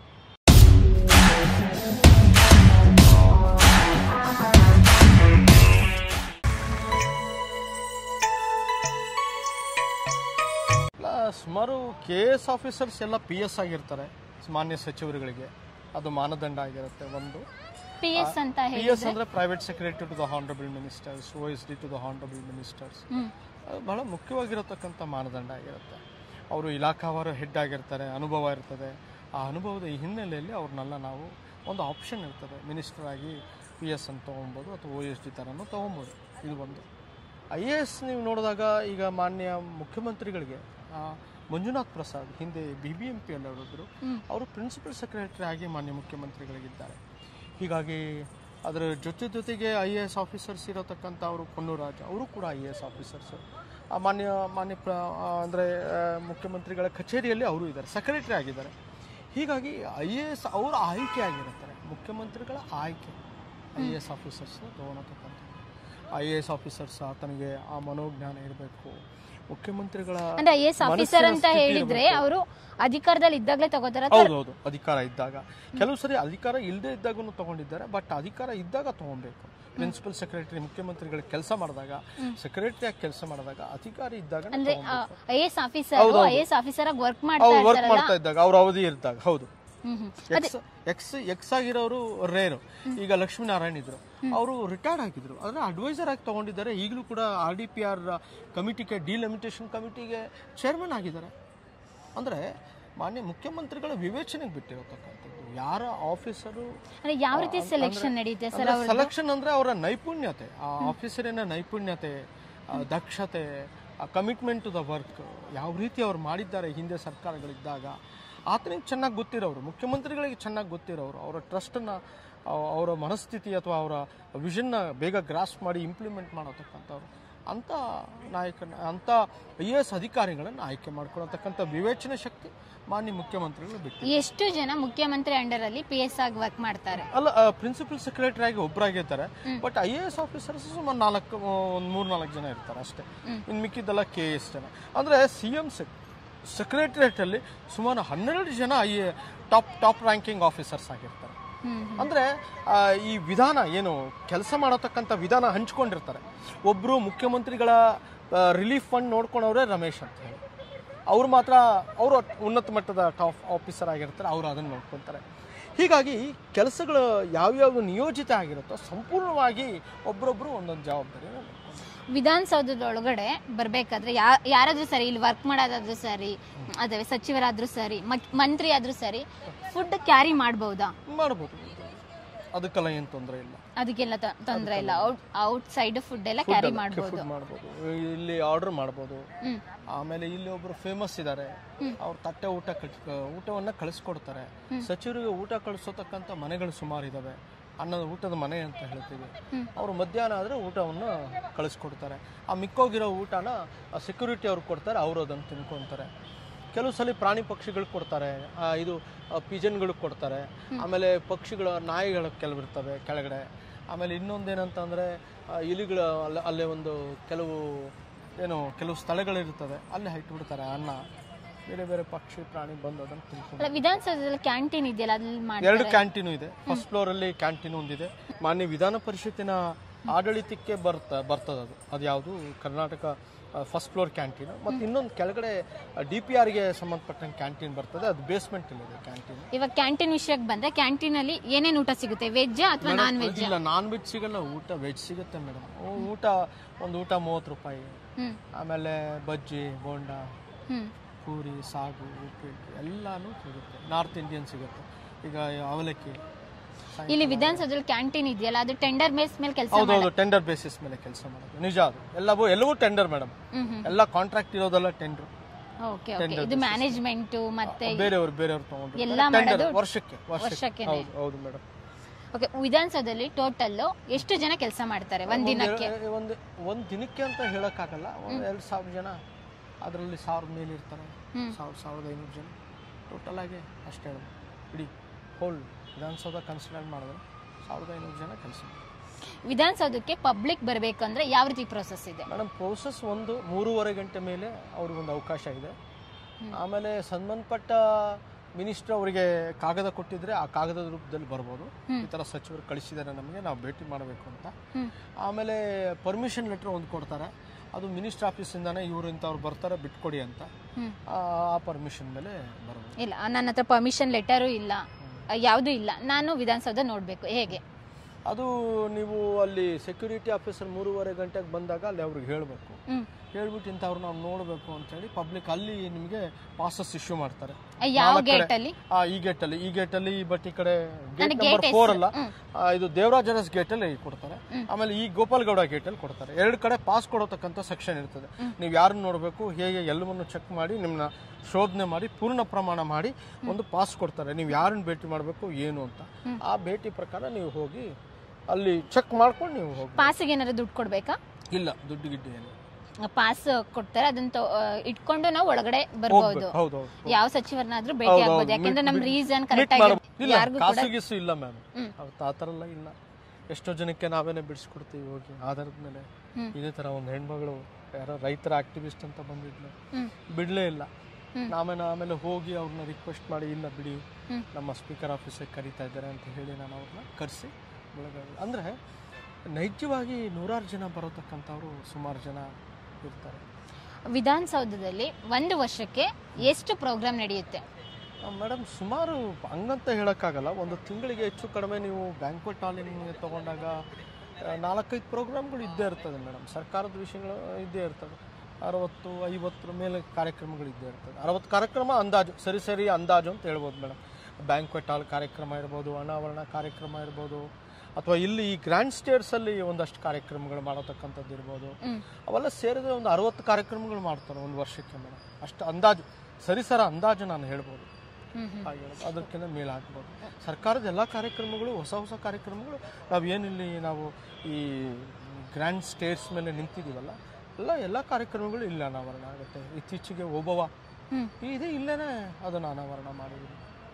ಸುಮಾರು ಕೆ ಎಸ್ ಆಫೀಸರ್ಸ್ ಎಲ್ಲ ಪಿ ಎಸ್ ಆಗಿರ್ತಾರೆ ಮಾನ್ಯ ಸಚಿವರುಗಳಿಗೆ ಅದು ಮಾನದಂಡ ಆಗಿರುತ್ತೆ ಒಂದು ಪಿ ಎಸ್ ಅಂತ ಪಿ ಹೇಳಿ ಎಸ್ ಅಂದ್ರೆ private secretary to the honourable ministers O S D to the honourable ministers ಹ್ಮ್ ಅದು ಬಹಳ ಮುಖ್ಯವಾಗಿರತಕ್ಕಂಥ ಮಾನದಂಡ ಆಗಿರುತ್ತೆ ಅವರು ಇಲಾಖಾವಾರು ಹೆಡ್ ಆಗಿರ್ತಾರೆ ಅನುಭವ ಇರ್ತದೆ ಆ ಅನುಭವದ ಈ ಹಿನ್ನೆಲೆಯಲ್ಲಿ ಅವ್ರನ್ನೆಲ್ಲ ನಾವು ಒಂದು ಆಪ್ಷನ್ ಇರ್ತದೆ ಮಿನಿಸ್ಟರ್ ಆಗಿ ಪಿ ಎಸ್ ಅಂತ ತೊಗೊಬೋದು ಅಥವಾ ಒ ಎಸ್ ಡಿ ಥರನೂ ತೊಗೊಬೋದು ಇದು ಒಂದು ಐ ಎ ಎಸ್ ನೀವು ನೋಡಿದಾಗ ಈಗ ಮಾನ್ಯ ಮುಖ್ಯಮಂತ್ರಿಗಳಿಗೆ ಆ, ಮಂಜುನಾಥ್ ಪ್ರಸಾದ್ ಹಿಂದೆ ಬಿ ಬಿ ಎಂ ಪಿ ಅಲ್ಲಿ ಅವರಿದ್ದರು ಅವರು ಪ್ರಿನ್ಸಿಪಲ್ ಸೆಕ್ರೆಟರಿ ಆಗಿ ಮಾನ್ಯ ಮುಖ್ಯಮಂತ್ರಿಗಳಿಗಿದ್ದಾರೆ ಹೀಗಾಗಿ ಅದರ ಜೊತೆ ಜೊತೆಗೆ ಐ ಎ ಎಸ್ ಆಫೀಸರ್ಸ್ ಇರತಕ್ಕಂಥ ಅವರು ಪೊನ್ನೂರಾಜ್ ಅವರು ಕೂಡ ಐ ಎ ಎಸ್ ಆಫೀಸರ್ಸು ಮಾನ್ಯ ಮಾನ್ಯ ಪ್ರ ಅಂದರೆ ಮುಖ್ಯಮಂತ್ರಿಗಳ ಕಚೇರಿಯಲ್ಲಿ ಅವರು ಇದ್ದಾರೆ ಸೆಕ್ರೆಟರಿ ಆಗಿದ್ದಾರೆ ಹೀಗಾಗಿ ಐ ಎ ಎಸ್ ಅವರ ಆಯ್ಕೆ ಆಗಿರುತ್ತಾರೆ ಮುಖ್ಯಮಂತ್ರಿಗಳ ಆಯ್ಕೆ ಐ ಎ ಎಸ್ ಆಫೀಸರ್ಸ್ನ ತೊಗೊಳತಕ್ಕಂಥದ್ದು ಐ ಎ ಎಸ್ ಆಫೀಸರ್ಸ್ ಆತನಿಗೆ ಆ ಮನೋಜ್ಞಾನ ಇರಬೇಕು ಮುಖ್ಯಮಂತ್ರಿಗಳ ಅಂದ್ರೆ ಐ ಎಸ್ ಆಫೀಸರ್ ಮನಸ್ಸಿನ ಅಂತ ಸ್ಥಿತಿ ಹೇಳಿದ್ರೆ ಇರ್ಬೇಕು. ಅವರು ಅಧಿಕಾರದಲ್ಲಿ ಇದ್ದಾಗಲೇ ತಗೋತಾರ ಹೌದೌದು ಅಧಿಕಾರ ಇದ್ದಾಗ ಕೆಲವು ಸರಿ ಅಧಿಕಾರ ಇಲ್ಲದೆ ಇದ್ದಾಗೂ ತಗೊಂಡಿದ್ದಾರೆ ಬಟ್ ಅಧಿಕಾರ ಇದ್ದಾಗ ತಗೊಬೇಕು ಪ್ರಿನ್ಸಿಪಲ್ ಸೆಕ್ರೆಟರಿ ಮುಖ್ಯಮಂತ್ರಿಗಳ ಕೆಲಸ ಮಾಡಿದಾಗ ಸೆಕ್ರೆಟರಿ ಆಗಿ ಕೆಲಸ ಮಾಡಿದಾಗ ಅಧಿಕಾರಿ ಇದ್ದಾಗ ಅಂದ್ರೆ I S officer I S officer ಆಗಿ ವರ್ಕ್ ಮಾಡ್ತಾ ಅವ್ರು ವರ್ಕ್ ಇರ್ತಾರಲ್ಲ ಮಾಡ್ತಾ ಇದ್ದಾಗ ಅವ್ರ ಅವಧಿ ಇದ್ದಾಗ ಹೌದು ಹ್ಮ್ ಹ್ಮ್ ಎಕ್ಸ್ ಎಕ್ಸ್ ಎಕ್ಸ್ ಆಗಿರೋರು ರೇರು ಈಗ ಲಕ್ಷ್ಮೀನಾರಾಯಣ್ ಇದ್ರು ಅವರು ರಿಟೈರ್ಡ್ ಆಗಿದ್ರು ಅಂದ್ರೆ ಅಡ್ವೈಸರ್ ಆಗಿ ತಗೊಂಡಿದ್ದಾರೆ ಈಗಲೂ ಕೂಡ ಆರ್ ಡಿ ಪಿ ಆರ್ ಕಮಿಟಿಗೆ ಡಿಲಿಮಿಟೇಷನ್ ಕಮಿಟಿಗೆ ಚೇರ್ಮನ್ ಆಗಿದ್ದಾರೆ ಅಂದ್ರೆ ಮಾನ್ಯ ಮುಖ್ಯಮಂತ್ರಿಗಳ ವಿವೇಚನೆಗೆ ಬಿಟ್ಟಿರತಕ್ಕಂಥದ್ದು ಯಾರ ಆಫೀಸರು ಅಂದ್ರೆ ಯಾವ ರೀತಿ ಸೆಲೆಕ್ಷನ್ ನಡೆಯುತ್ತೆ ಸರ್ ಅವ್ರ ಸೆಲೆಕ್ಷನ್ ಅಂದ್ರೆ ಅವರ ನೈಪುಣ್ಯತೆ ಆ ಆಫೀಸರಿನ ನೈಪುಣ್ಯತೆ ಆ ದಕ್ಷತೆ ಆ ಕಮಿಟ್ಮೆಂಟ್ ಟು ದ ವರ್ಕ್ ಯಾವ ರೀತಿ ಅವ್ರು ಮಾಡಿದ್ದಾರೆ ಹಿಂದೆ ಸರ್ಕಾರಗಳಿದ್ದಾಗ ಆತನಿಗೆ ಚೆನ್ನಾಗಿ ಗೊತ್ತಿರೋರು ಮುಖ್ಯಮಂತ್ರಿಗಳಿಗೆ ಚೆನ್ನಾಗಿ ಗೊತ್ತಿರೋರು ಅವರ ಟ್ರಸ್ಟನ್ನು ಅವರ ಮನಸ್ಥಿತಿ ಅಥವಾ ಅವರ ವಿಷನ್ನ ಬೇಗ ಗ್ರಾಸ್ ಮಾಡಿ ಇಂಪ್ಲಿಮೆಂಟ್ ಮಾಡತಕ್ಕಂಥವ್ರು ಅಂಥ ನಾಯಕನ ಅಂಥ ಐ ಎ ಎಸ್ ಅಧಿಕಾರಿಗಳನ್ನು ಆಯ್ಕೆ ಮಾಡ್ಕೊಳತಕ್ಕಂಥ ವಿವೇಚನೆ ಶಕ್ತಿ ಮಾನ್ಯ ಮುಖ್ಯಮಂತ್ರಿಗಳು ಬಿಟ್ಟು ಎಷ್ಟು ಜನ ಮುಖ್ಯಮಂತ್ರಿ ಅಂಡರ್ ಅಲ್ಲಿ ಪಿ ಎಸ್ ಆಗಿ ವರ್ಕ್ ಮಾಡ್ತಾರೆ ಅಲ್ಲ ಪ್ರಿನ್ಸಿಪಲ್ ಸೆಕ್ರೆಟರಿ ಆಗಿ ಒಬ್ಬರಾಗಿರ್ತಾರೆ but I A S officers ಸುಮಾರು ನಾಲ್ಕು ಒಂದು ಮೂರು ನಾಲ್ಕು ಜನ ಇರ್ತಾರೆ ಅಷ್ಟೇ ಇನ್ನು ಮಿಕ್ಕಿದ್ದೆಲ್ಲ ಕೆ ಎಸ್ ಜನ ಅಂದರೆ ಸಿ ಎಮ್ ಸೆಕ್ರೆಟರಿಯೇಟ್ ಅಲ್ಲಿ ಸುಮಾರು ಹನ್ನೆರಡು ಜನ I A top top ranking officers ಆಗಿರ್ತಾರೆ ಹ್ಮ್ ಅಂದ್ರೆ ಆ, ಈ ವಿಧಾನ ಏನು ಕೆಲಸ ಮಾಡತಕ್ಕಂಥ ವಿಧಾನ ಹಂಚ್ಕೊಂಡಿರ್ತಾರೆ ಒಬ್ರು ಮುಖ್ಯಮಂತ್ರಿಗಳ ರಿಲೀಫ್ ಫಂಡ್ ನೋಡ್ಕೊಂಡವ್ರೆ ರಮೇಶ್ ಅಂತ ಹೇಳಿ ಅವ್ರು ಮಾತ್ರ ಅವರು ಉನ್ನತ ಮಟ್ಟದ ಟಾಪ್ ಆಫೀಸರ್ ಆಗಿರ್ತಾರೆ ಅವರು ಅದನ್ನು ನೋಡ್ಕೊತಾರೆ ಹೀಗಾಗಿ ಕೆಲಸಗಳು ಯಾವ್ಯಾವ ನಿಯೋಜಿತ ಆಗಿರುತ್ತೋ ಸಂಪೂರ್ಣವಾಗಿ ಒಬ್ಬರೊಬ್ಬರು ಒಂದೊಂದು ಜವಾಬ್ದಾರಿನ ನೋಡ್ಕೊಂತಾರೆ. ವಿಧಾನಸೌಧದ ಒಳಗಡೆ ಬರ್ಬೇಕಾದ್ರೆ ಯಾ ಯಾರಾದ್ರೂ ಸರಿ ಇಲ್ಲಿ ವರ್ಕ್ ಮಾಡೋದಾದ್ರೂ ಸರಿ ಅದೇ ಸಚಿವರಾದ್ರೂ ಸರಿ ಮತ್- ಮಂತ್ರಿ ಆದ್ರೂ ಸರಿ ಫುಡ್ ಕ್ಯಾರಿ ಮಾಡ್ಬೋದಾ ಮಾಡ್ಬೋದು ಅದಕ್ಕೆಲ್ಲ ಏನು ತೊಂದರೆ ಇಲ್ಲ ಅದಕ್ಕೆಲ್ಲ ತ- ತೊಂದ್ರೆ ಇಲ್ಲ ಔಟ್ ಔಟ್ ಸೈಡ್ ಫುಡ್ ಎಲ್ಲ ಕ್ಯಾರಿ ಮಾಡ್ಬೋದು ಫುಡ್ ಮಾಡ್ಬೋದು ಇಲ್ಲಿ ಆರ್ಡರ್ ಮಾಡ್ಬೋದು ಹ್ಮ್ ಆಮೇಲೆ ಇಲ್ಲಿ ಒಬ್ರು ಫೇಮಸ್ ಇದ್ದಾರೆ ಅವ್ರ ತಟ್ಟೆ ಊಟ ಕಟ್ ಊಟವನ್ನ ಕಳಿಸ್ಕೊಡ್ತಾರೆ ಸಚಿವರಿಗೆ ಊಟ ಕಳಿಸೋತಕ್ಕಂಥ ಮನೆಗಳು ಸುಮಾರು ಇದಾವೆ ಅನ್ನದ ಊಟದ ಮನೆ ಅಂತ ಹೇಳ್ತೀವಿ ಅವರು ಮಧ್ಯಾಹ್ನ ಆದರೆ ಊಟವನ್ನು ಕಳಿಸ್ಕೊಡ್ತಾರೆ ಆ ಮಿಕ್ಕೋಗಿರೋ ಊಟನ ಸೆಕ್ಯೂರಿಟಿ ಅವ್ರು ಕೊಡ್ತಾರೆ ಅವರು ಅದನ್ನು ತಿನ್ಕೊತಾರೆ ಕೆಲವು ಸಲ ಪ್ರಾಣಿ ಪಕ್ಷಿಗಳು ಕೊಡ್ತಾರೆ ಆ, ಇದು ಪಿಜನ್ಗಳು ಕೊಡ್ತಾರೆ ಆಮೇಲೆ ಪಕ್ಷಿಗಳ ನಾಯಿಗಳು ಕೆಲವು ಇರ್ತವೆ ಕೆಳಗಡೆ ಆಮೇಲೆ ಇನ್ನೊಂದೇನಂತಂದರೆ ಇಲಿಗಳು ಅಲ್ಲೇ ಅಲ್ಲೇ ಒಂದು ಕೆಲವು ಏನು ಕೆಲವು ಸ್ಥಳಗಳಿರ್ತವೆ ಅಲ್ಲಿ ಇಟ್ಬಿಡ್ತಾರೆ ಅನ್ನ ಬೇರೆ ಬೇರೆ ಪಕ್ಷಿ ಪ್ರಾಣಿ ಬಂದು ಅದನ್ನು ತಿನ್ಕೊಂಡು ಅಲ್ಲ ವಿಧಾನಸೌಧದಲ್ಲಿ ಕ್ಯಾಂಟೀನ್ ಇದೆಯಲ್ಲ ಅಲ್ಲಿ ಎರಡು ಮಾಡ್ತಾರೆ ಕ್ಯಾಂಟೀನು ಇದೆ ಫಸ್ಟ್ ಫ್ಲೋರ್ ಅಲ್ಲಿ ಕ್ಯಾಂಟೀನ್ ಒಂದಿದೆ ಮಾನ್ಯ ವಿಧಾನ ಪರಿಷತ್ತಿನ ಆಡಳಿತಕ್ಕೆ ಬರ್ತ ಬರ್ತದೆ ಅದು ಅದು ಯಾವುದು ಕರ್ನಾಟಕ ಫಸ್ಟ್ ಫ್ಲೋರ್ ಕ್ಯಾಂಟೀನ್ ಮತ್ತು ಇನ್ನೊಂದು ಕೆಳಗಡೆ ಡಿ ಪಿ ಆರ್ಗೆ ಸಂಬಂಧಪಟ್ಟಂಗೆ ಕ್ಯಾಂಟೀನ್ ಬರ್ತದೆ ಅದು ಬೇಸ್ಮೆಂಟ್ ಇದೆ ಕ್ಯಾಂಟೀನ್ ಇವಾಗ ಕ್ಯಾಂಟೀನ್ ವಿಷಯಕ್ಕೆ ಬಂದ್ರೆ ಕ್ಯಾಂಟೀನ್ ಅಲ್ಲಿ ಏನೇನ್ ಊಟ ಸಿಗುತ್ತೆ ವೆಜ್ ಅಥವಾ ನಾನ್ ವೆಜ್ ಇಲ್ಲ ನಾನ್ ವೆಜ್ ಸಿಗಲ್ಲ ಊಟ ವೆಜ್ ಸಿಗುತ್ತೆ ಮೇಡಮ್ ಊಟ ಒಂದು ಊಟ ಮೂವತ್ತು ರೂಪಾಯಿ ಹ್ಮ್ ಆಮೇಲೆ ಬಜ್ಜಿ ಬೋಂಡ ಹ್ಮ್ ಪೂರಿ ಸಾಗು ಉಪ್ಪಿಟ್ಟು ಎಲ್ಲಾನು ಸಿಗುತ್ತೆ ನಾರ್ತ್ ಇಂಡಿಯನ್ ಸಿಗುತ್ತೆ ಈಗ ಅವಲಕ್ಕಿ ಇಲ್ಲಿ ವಿಧಾನಸೌಧದಲ್ಲಿ ಕ್ಯಾಂಟೀನ್ ಇದೆಯಲ್ಲ ಅದು ಟೆಂಡರ್ ಬೇಸ್ ಮೇಲೆ ಕೆಲಸ ಹೌದೌದು ಟೆಂಡರ್ ಬೇಸಿಸ್ ಮೇಲೆ ಕೆಲಸ ಮಾಡೋದು ನಿಜ ಅದು ಎಲ್ಲವೂ ಎಲ್ಲವೂ ಟೆಂಡರ್ ಮೇಡಮ್ ಹ್ಮ್ ಹ್ಮ್ ಎಲ್ಲ ಕಾಂಟ್ರಾಕ್ಟ್ ಇರೋದೆಲ್ಲ ಟೆಂಡರ್ ಓಕೆ ಓಕೆ ಇದು ಮ್ಯಾನೇಜ್ಮೆಂಟ್ ಮತ್ತೆ ಬೇರೆಯವರು ಬೇರೆಯವ್ರು ತಗೊಂಡ್ರು ಎಲ್ಲ ಟೆಂಡರ್ ಮಾಡೋದು ವರ್ಷಕ್ಕೆ ವರ್ಷಕ್ಕೆ ವರ್ಷಕ್ಕೆನೆ. ಹೌದು ಹೌದು ಮೇಡಮ್ ಓಕೆ ವಿಧಾನಸೌಧದಲ್ಲಿ ಟೋಟಲ್ ಎಷ್ಟು ಜನ ಕೆಲಸ ಮಾಡ್ತಾರೆ ಒಂದ್ ದಿನಕ್ಕೆ ಒಂದು ಒಂದು ದಿನಕ್ಕೆ ಅಂತ ಹೇಳಕ್ಕಾಗಲ್ಲ ಒಂದು ಎರಡು ಸಾವಿರ ಜನ ಅದರಲ್ಲಿ ಸಾವಿರದ ಮೇಲೆ ಇರ್ತಾರೆ ಹ್ಮ್. ಸಾವಿರ ಸಾವಿರದ ಐನೂರು ಜನ ಟೋಟಲ್ ಆಗಿ ಅಷ್ಟೇ ಹೇಳೋದು ಇಡೀ ಹೋಲ್ ವಿಧಾನಸೌಧ ಕನ್ಸಿಡರ್ ಮಾಡಿದ್ರೆ ಸಾವಿರದ ಐನೂರು ಜನ ಕೆಲಸ ವಿಧಾನಸೌಧಕ್ಕೆ ಪಬ್ಲಿಕ್ ಬರ್ಬೇಕಂದ್ರೆ ಯಾವ ರೀತಿ ಪ್ರೋಸೆಸ್ ಇದೆ ಮೇಡಮ್ ಪ್ರೋಸೆಸ್ ಒಂದು ಮೂರುವರೆ ಗಂಟೆ ಮೇಲೆ ಅವ್ರಿಗೊಂದು ಅವಕಾಶ ಇದೆ ಆಮೇಲೆ ಸಂಬಂಧಪಟ್ಟ ಮಿನಿಸ್ಟರ್ ಅವರಿಗೆ ಕಾಗದ ಕೊಟ್ಟಿದ್ರೆ ಆ ಕಾಗದದ ರೂಪದಲ್ಲಿ ಬರ್ಬೋದು ಈ ಥರ ಸಚಿವರು ಕಳಿಸಿದ್ದಾರೆ ನಮಗೆ ನಾವು ಭೇಟಿ ಮಾಡಬೇಕು ಅಂತ ಹ್ಮ್. ಆಮೇಲೆ ಪರ್ಮಿಷನ್ ಲೆಟರ್ ಒಂದು ಕೊಡ್ತಾರೆ ಅದು ಮಿನಿಸ್ಟರ್ ಆಫೀಸಿಂದಾನೇ ಇವರು ಇಂಥವ್ರು ಬರ್ತಾರೆ ಬಿಟ್ಕೊಡಿ ಅಂತ ಹ್ಮ್. ಆ ಪರ್ಮಿಷನ್ ಮೇಲೆ ಬರೋದು ಇಲ್ಲ ನನ್ನ ಹತ್ರ ಪರ್ಮಿಷನ್ ಲೆಟರು ಇಲ್ಲ ಯಾವುದೂ ಇಲ್ಲ ನಾನು ವಿಧಾನಸೌಧ ನೋಡಬೇಕು ಹೇಗೆ ಅದು ನೀವು ಅಲ್ಲಿ ಸೆಕ್ಯೂರಿಟಿ ಆಫೀಸರ್ ಮೂರುವರೆ ಗಂಟೆಗೆ ಬಂದಾಗ ಅಲ್ಲಿ ಅವ್ರಿಗೆ ಹೇಳಬೇಕು ಹ್ಮ್. ಹೇಳ್ಬಿಟ್ಟು ಇಂಥವ್ರು ನಾವು ನೋಡಬೇಕು ಅಂತೇಳಿ ಪಬ್ಲಿಕ್ ಅಲ್ಲಿ ನಿಮಗೆ ಪಾಸಸ್ ಇಶ್ಯೂ ಮಾಡ್ತಾರೆ ಯಾವ ನಾಲ್ಕು ಕಡೆ. ಗೇಟಲ್ಲಿ ಆ ಈ ಗೇಟ್ ಅಲ್ಲಿ ಈ ಗೇಟ್ ಅಲ್ಲಿ ಬಟ್ ಈ ಕಡೆ ಗೇಟ್ ನನಗೆ ನಂಬರ್ gate ಫೋರ್ ಹೆಸ್ರು. ಅಲ್ಲ ಹ್ಮ್. ಆ, ಇದು ದೇವರಾಜ ಅರಸ್ ಗೇಟ್ ಅಲ್ಲಿ ಕೊಡ್ತಾರೆ ಹ್ಮ್. ಆಮೇಲೆ ಈ ಗೋಪಾಲ್ಗೌಡ ಗೇಟ್ ಅಲ್ಲಿ ಕೊಡ್ತಾರೆ ಎರಡು ಕಡೆ ಪಾಸ್ ಕೊಡತಕ್ಕಂಥ ಸೆಕ್ಷನ್ ಇರ್ತದೆ ನೀವು ಯಾರನ್ನ ನೋಡಬೇಕು ಹೇಗೆ ಎಲ್ಲವನ್ನು ಚೆಕ್ ಮಾಡಿ ನಿಮ್ಮನ್ನ ಶೋಧನೆ ಮಾಡಿ ಪೂರ್ಣ ಪ್ರಮಾಣ ಮಾಡಿ ಒಂದು ಪಾಸ್ ಕೊಡ್ತಾರೆ ನೀವು ಯಾರನ್ನ ಭೇಟಿ ಮಾಡಬೇಕು ಏನು ಅಂತ ಆ ಭೇಟಿ ಪ್ರಕಾರ ನೀವು ಹೋಗಿ ಅಲ್ಲಿ ಚೆಕ್ ಮಾಡ್ಕೊಂಡು ನೀವು ಹೋಗಿ ಪಾಸಿಗೆ ಏನಾದ್ರು ದುಡ್ಡು ಕೊಡ್ಬೇಕಾ ಇಲ್ಲ ದುಡ್ಡು ಗಿಡ್ಡು ಏನು ಪಾಸ್ ಕೊಡ್ತಾರೆ ಅದನ್ನ ತೊ- ಆ, ಇಟ್ಕೊಂಡು ನಾವು ಒಳಗಡೆ ಬರ್ಬೋದು ಹೋಗ್ಬೇಕು ಹೌದು ಹೌದು ಯಾವ ಸಚಿವರನ್ನಾದ್ರೂ ಭೇಟಿ ಹೌದು, ಆಗ್ಬೋದು ಹೌದು. ಯಾಕಂದ್ರೆ ಮೀಟ್- ನಮ್ ಮೀಟ್- ರೀಸನ್ ಮೀಟ್ ಕರೆಕ್ಟ್ ಮಾಡು- ಆಗಿ ಇಲ್ಲ ಯಾರಿಗೂ ಕೂಡ ಕಾಸು ಗೀಸು ಇಲ್ಲ ಮ್ಯಾಮ್ ಹ್ಮ್. ಅವತ್ತು ಆ ಥರ ಎಲ್ಲ ಇಲ್ಲ ಎಷ್ಟೋ ಜನಕ್ಕೆ ನಾವೇನೆ ಬಿಡಿಸ್ಕೊಡ್ತೀವಿ ಹೋಗಿ ಆಧಾರದ ಮೇಲೆ ಹ್ಮ್. ಇದೇ ಥರ ಒಂದು ಹೆಣ್ಮಗಳು ಯಾರೋ ರೈತರ ಆಕ್ಟಿವಿಸ್ಟ್ ಅಂತ ಬಂದಿದ್ಲು ಹ್ಮ್. ಬಿಡಲೇ ಇಲ್ಲ ಹ್ಮ್. ಆಮೇಲೆ ಆಮೇಲೆ ಹೋಗಿ ಅವ್ರನ್ನ ರಿಕ್ವೆಸ್ಟ್ ಮಾಡಿ ಇಲ್ಲ ಬಿಡಿ ಹ್ಮ್. ನಮ್ಮ ಸ್ಪೀಕರ್ ಆಫೀಸಿಗೆ ಕರೀತಾ ಇದ್ದಾರೆ ಅಂತ ಹೇಳಿ ನಾನು ಅವ್ರನ್ನ ಕರೆಸಿ ಒಳಗೆ ಅಂದರೆ ನೈಜವಾಗಿ ನೂರಾರು ಜನ ಬರತಕ್ಕಂಥವ್ರು ಸುಮಾರು ಜನ ಇರ್ತಾರೆ ವಿಧಾನಸೌಧದಲ್ಲಿ ಒಂದು ವರ್ಷಕ್ಕೆ ಎಷ್ಟು ಪ್ರೋಗ್ರಾಮ್ ನಡೆಯುತ್ತೆ ಮೇಡಮ್ ಸುಮಾರು ಹಂಗಂತ ಹೇಳೋಕ್ಕಾಗಲ್ಲ ಒಂದು ತಿಂಗಳಿಗೆ ಹೆಚ್ಚು ಕಡಿಮೆ ನೀವು ಬ್ಯಾಂಕ್ವೆಟ್ ಹಾಲಿನ ತೊಗೊಂಡಾಗ ಆ, ನಾಲ್ಕೈದು ಪ್ರೋಗ್ರಾಮ್ಗಳು ಇದ್ದೇ ಇರ್ತದೆ ಮೇಡಮ್ ಸರ್ಕಾರದ ವಿಷಯಗಳು ಇದ್ದೇ ಇರ್ತದೆ ಅರವತ್ತು ಐವತ್ತರ ಮೇಲೆ ಕಾರ್ಯಕ್ರಮಗಳು ಇದ್ದೇ ಇರ್ತದೆ ಅರವತ್ತು ಕಾರ್ಯಕ್ರಮ ಅಂದಾಜು ಸರಿ ಸರಿ ಅಂದಾಜು ಅಂತ ಹೇಳ್ಬೋದು ಮೇಡಮ್ ಬ್ಯಾಂಕ್ವೆಟ್ ಹಾಲ್ ಕಾರ್ಯಕ್ರಮ ಇರ್ಬೋದು ಅನಾವರಣ ಕಾರ್ಯಕ್ರಮ ಇರ್ಬೋದು ಅಥವಾ ಇಲ್ಲಿ ಈ ಗ್ರ್ಯಾಂಡ್ ಸ್ಟೇರ್ಸಲ್ಲಿ ಒಂದಷ್ಟು ಕಾರ್ಯಕ್ರಮಗಳು ಮಾಡತಕ್ಕಂಥದ್ದು ಇರ್ಬೋದು ಹ್ಮ್. ಅವೆಲ್ಲ ಸೇರಿದ್ರೆ ಒಂದು ಅರವತ್ತು ಕಾರ್ಯಕ್ರಮಗಳು ಮಾಡ್ತಾರೆ ಒಂದು ವರ್ಷಕ್ಕೆ ಮೇಡಮ್ ಅಷ್ಟು ಅಂದಾಜು ಸರಿಸರ ಅಂದಾಜು ನಾನು ಹೇಳ್ಬೋದು ಹ್ಮ್ ಹ್ಮ್. ಹಾಗೆ ಹೇಳೋದು. ಅದಕ್ಕಿಂತ ಮೇಲೆ ಹಾಕ್ಬೋದು ಸರ್ಕಾರದ ಎಲ್ಲ ಕಾರ್ಯಕ್ರಮಗಳು ಹೊಸ ಹೊಸ ಕಾರ್ಯಕ್ರಮಗಳು ನಾವು ಏನಿಲ್ಲಿ ನಾವು ಈ ಗ್ರ್ಯಾಂಡ್ ಸ್ಟೇಟ್ಸ್ ಮೇಲೆ ನಿಂತಿದ್ದೀವಲ್ಲ ಎಲ್ಲ ಎಲ್ಲ ಕಾರ್ಯಕ್ರಮಗಳು ಇಲ್ಲಿ ಅನಾವರಣ ಆಗುತ್ತೆ ಇತ್ತೀಚೆಗೆ ಒಬ್ಬವ ಹ್ಮ್. ಇದೆ ಇಲ್ಲೇನೆ ಅದನ್ನು ಅನಾವರಣ ಮಾಡಿದ್ದೀವಿ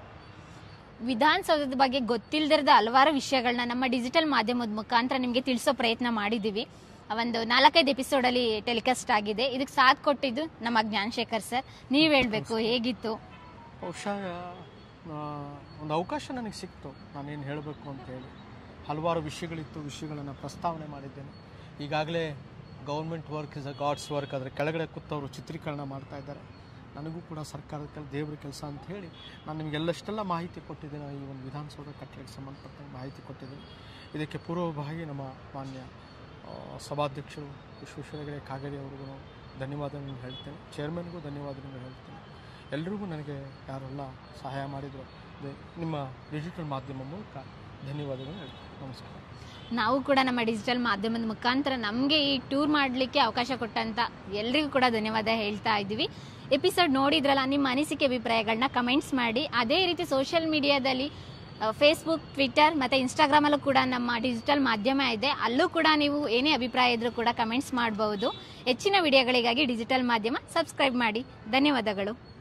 ವಿಧಾನಸೌಧದ ಬಗ್ಗೆ ಗೊತ್ತಿಲ್ಲದಿರದ ಹಲವಾರು ವಿಷಯಗಳನ್ನ ನಮ್ಮ ಡಿಜಿಟಲ್ ಮಾಧ್ಯಮದ ಮುಖಾಂತರ ನಿಮಗೆ ತಿಳಿಸೋ ಪ್ರಯತ್ನ ಮಾಡಿದ್ದೀವಿ ಒಂದು ನಾಲ್ಕೈದು ಎಪಿಸೋಡಲ್ಲಿ ಟೆಲಿಕಾಸ್ಟ್ ಆಗಿದೆ ಇದಕ್ಕೆ ಸಾಥ್ ಕೊಟ್ಟಿದ್ದು ನಮ್ಮ ಜ್ಞಾನಶೇಖರ್ ಸರ್ ನೀವು ಹೇಳಬೇಕು ಹೇಗಿತ್ತು ಬಹುಶಃ ಆ, ಒಂದು ಅವಕಾಶ ನನಗೆ ಸಿಕ್ತು ನಾನೇನು ಹೇಳಬೇಕು ಅಂತ ಹೇಳಿ ಹಲವಾರು ವಿಷಯಗಳಿತ್ತು ವಿಷಯಗಳನ್ನು ಪ್ರಸ್ತಾವನೆ ಮಾಡಿದ್ದೇನೆ ಈಗಾಗಲೇ government work is a god's work ಅದರ ಕೆಳಗಡೆ ಕೂತವರು ಚಿತ್ರೀಕರಣ ಮಾಡ್ತಾ ಇದ್ದಾರೆ ನನಗೂ ಕೂಡ ಸರ್ಕಾರದ ಕೆಲ ದೇವ್ರ ಕೆಲಸ ಅಂತ ಹೇಳಿ ನಾನು ನಿಮಗೆ ಎಲ್ಲಷ್ಟೆಲ್ಲ ಮಾಹಿತಿ ಕೊಟ್ಟಿದ್ದೇನೆ ಈ ಒಂದು ವಿಧಾನಸೌಧ ಕಟ್ಟಡಕ್ಕೆ ಸಂಬಂಧಪಟ್ಟಂಗೆ ಮಾಹಿತಿ ಕೊಟ್ಟಿದ್ದೀನಿ ಇದಕ್ಕೆ ಪೂರ್ವಭಾಗಿ ನಮ್ಮ ಮಾನ್ಯ ಆ, ಸಭಾಧ್ಯಕ್ಷರು ವಿಶ್ವೇಶ್ವರಗಡೆ ಕಾಗೇರಿ ಅವ್ರಿಗೂ ಧನ್ಯವಾದಗಳನ್ನು ಹೇಳ್ತೇನೆ ಚೇರ್ಮನ್ಗೂ ಧನ್ಯವಾದಗಳನ್ನು ಹೇಳ್ತೇನೆ ಎಲ್ರಿಗೂ ನನಗೆ ಯಾರೆಲ್ಲ ಸಹಾಯ ಮಾಡಿದ್ರು ಅದೇ ನಿಮ್ಮ ಡಿಜಿಟಲ್ ಮಾಧ್ಯಮ ಮೂಲಕ ಧನ್ಯವಾದಗಳನ್ನು ಹೇಳ್ತೀನಿ ನಮಸ್ಕಾರ ನಾವು ಕೂಡ ನಮ್ಮ ಡಿಜಿಟಲ್ ಮಾಧ್ಯಮದ ಮುಖಾಂತರ ನಮಗೆ ಈ ಟೂರ್ ಮಾಡಲಿಕ್ಕೆ ಅವಕಾಶ ಕೊಟ್ಟಂತ ಎಲ್ರಿಗೂ ಕೂಡ ಧನ್ಯವಾದ ಹೇಳ್ತಾ ಇದ್ದೀವಿ ಎಪಿಸೋಡ್ ನೋಡಿದ್ರಲ್ಲ ನಿಮ್ಮ ಅನಿಸಿಕೆ ಅಭಿಪ್ರಾಯಗಳನ್ನ ಕಮೆಂಟ್ಸ್ ಮಾಡಿ ಅದೇ ರೀತಿ ಸೋಷಿಯಲ್ ಮೀಡಿಯಾದಲ್ಲಿ ಫೇಸ್ಬುಕ್ ಟ್ವಿಟರ್ ಮತ್ತು ಇನ್ಸ್ಟಾಗ್ರಾಮಲ್ಲೂ ಕೂಡ ನಮ್ಮ ಡಿಜಿಟಲ್ ಮಾಧ್ಯಮ ಇದೆ ಅಲ್ಲೂ ಕೂಡ ನೀವು ಏನೇ ಅಭಿಪ್ರಾಯ ಇದ್ರೂ ಕೂಡ ಕಮೆಂಟ್ಸ್ ಮಾಡಬಹುದು ಹೆಚ್ಚಿನ ವಿಡಿಯೋಗಳಿಗಾಗಿ ಡಿಜಿಟಲ್ ಮಾಧ್ಯಮ ಸಬ್ಸ್ಕ್ರೈಬ್ ಮಾಡಿ ಧನ್ಯವಾದಗಳು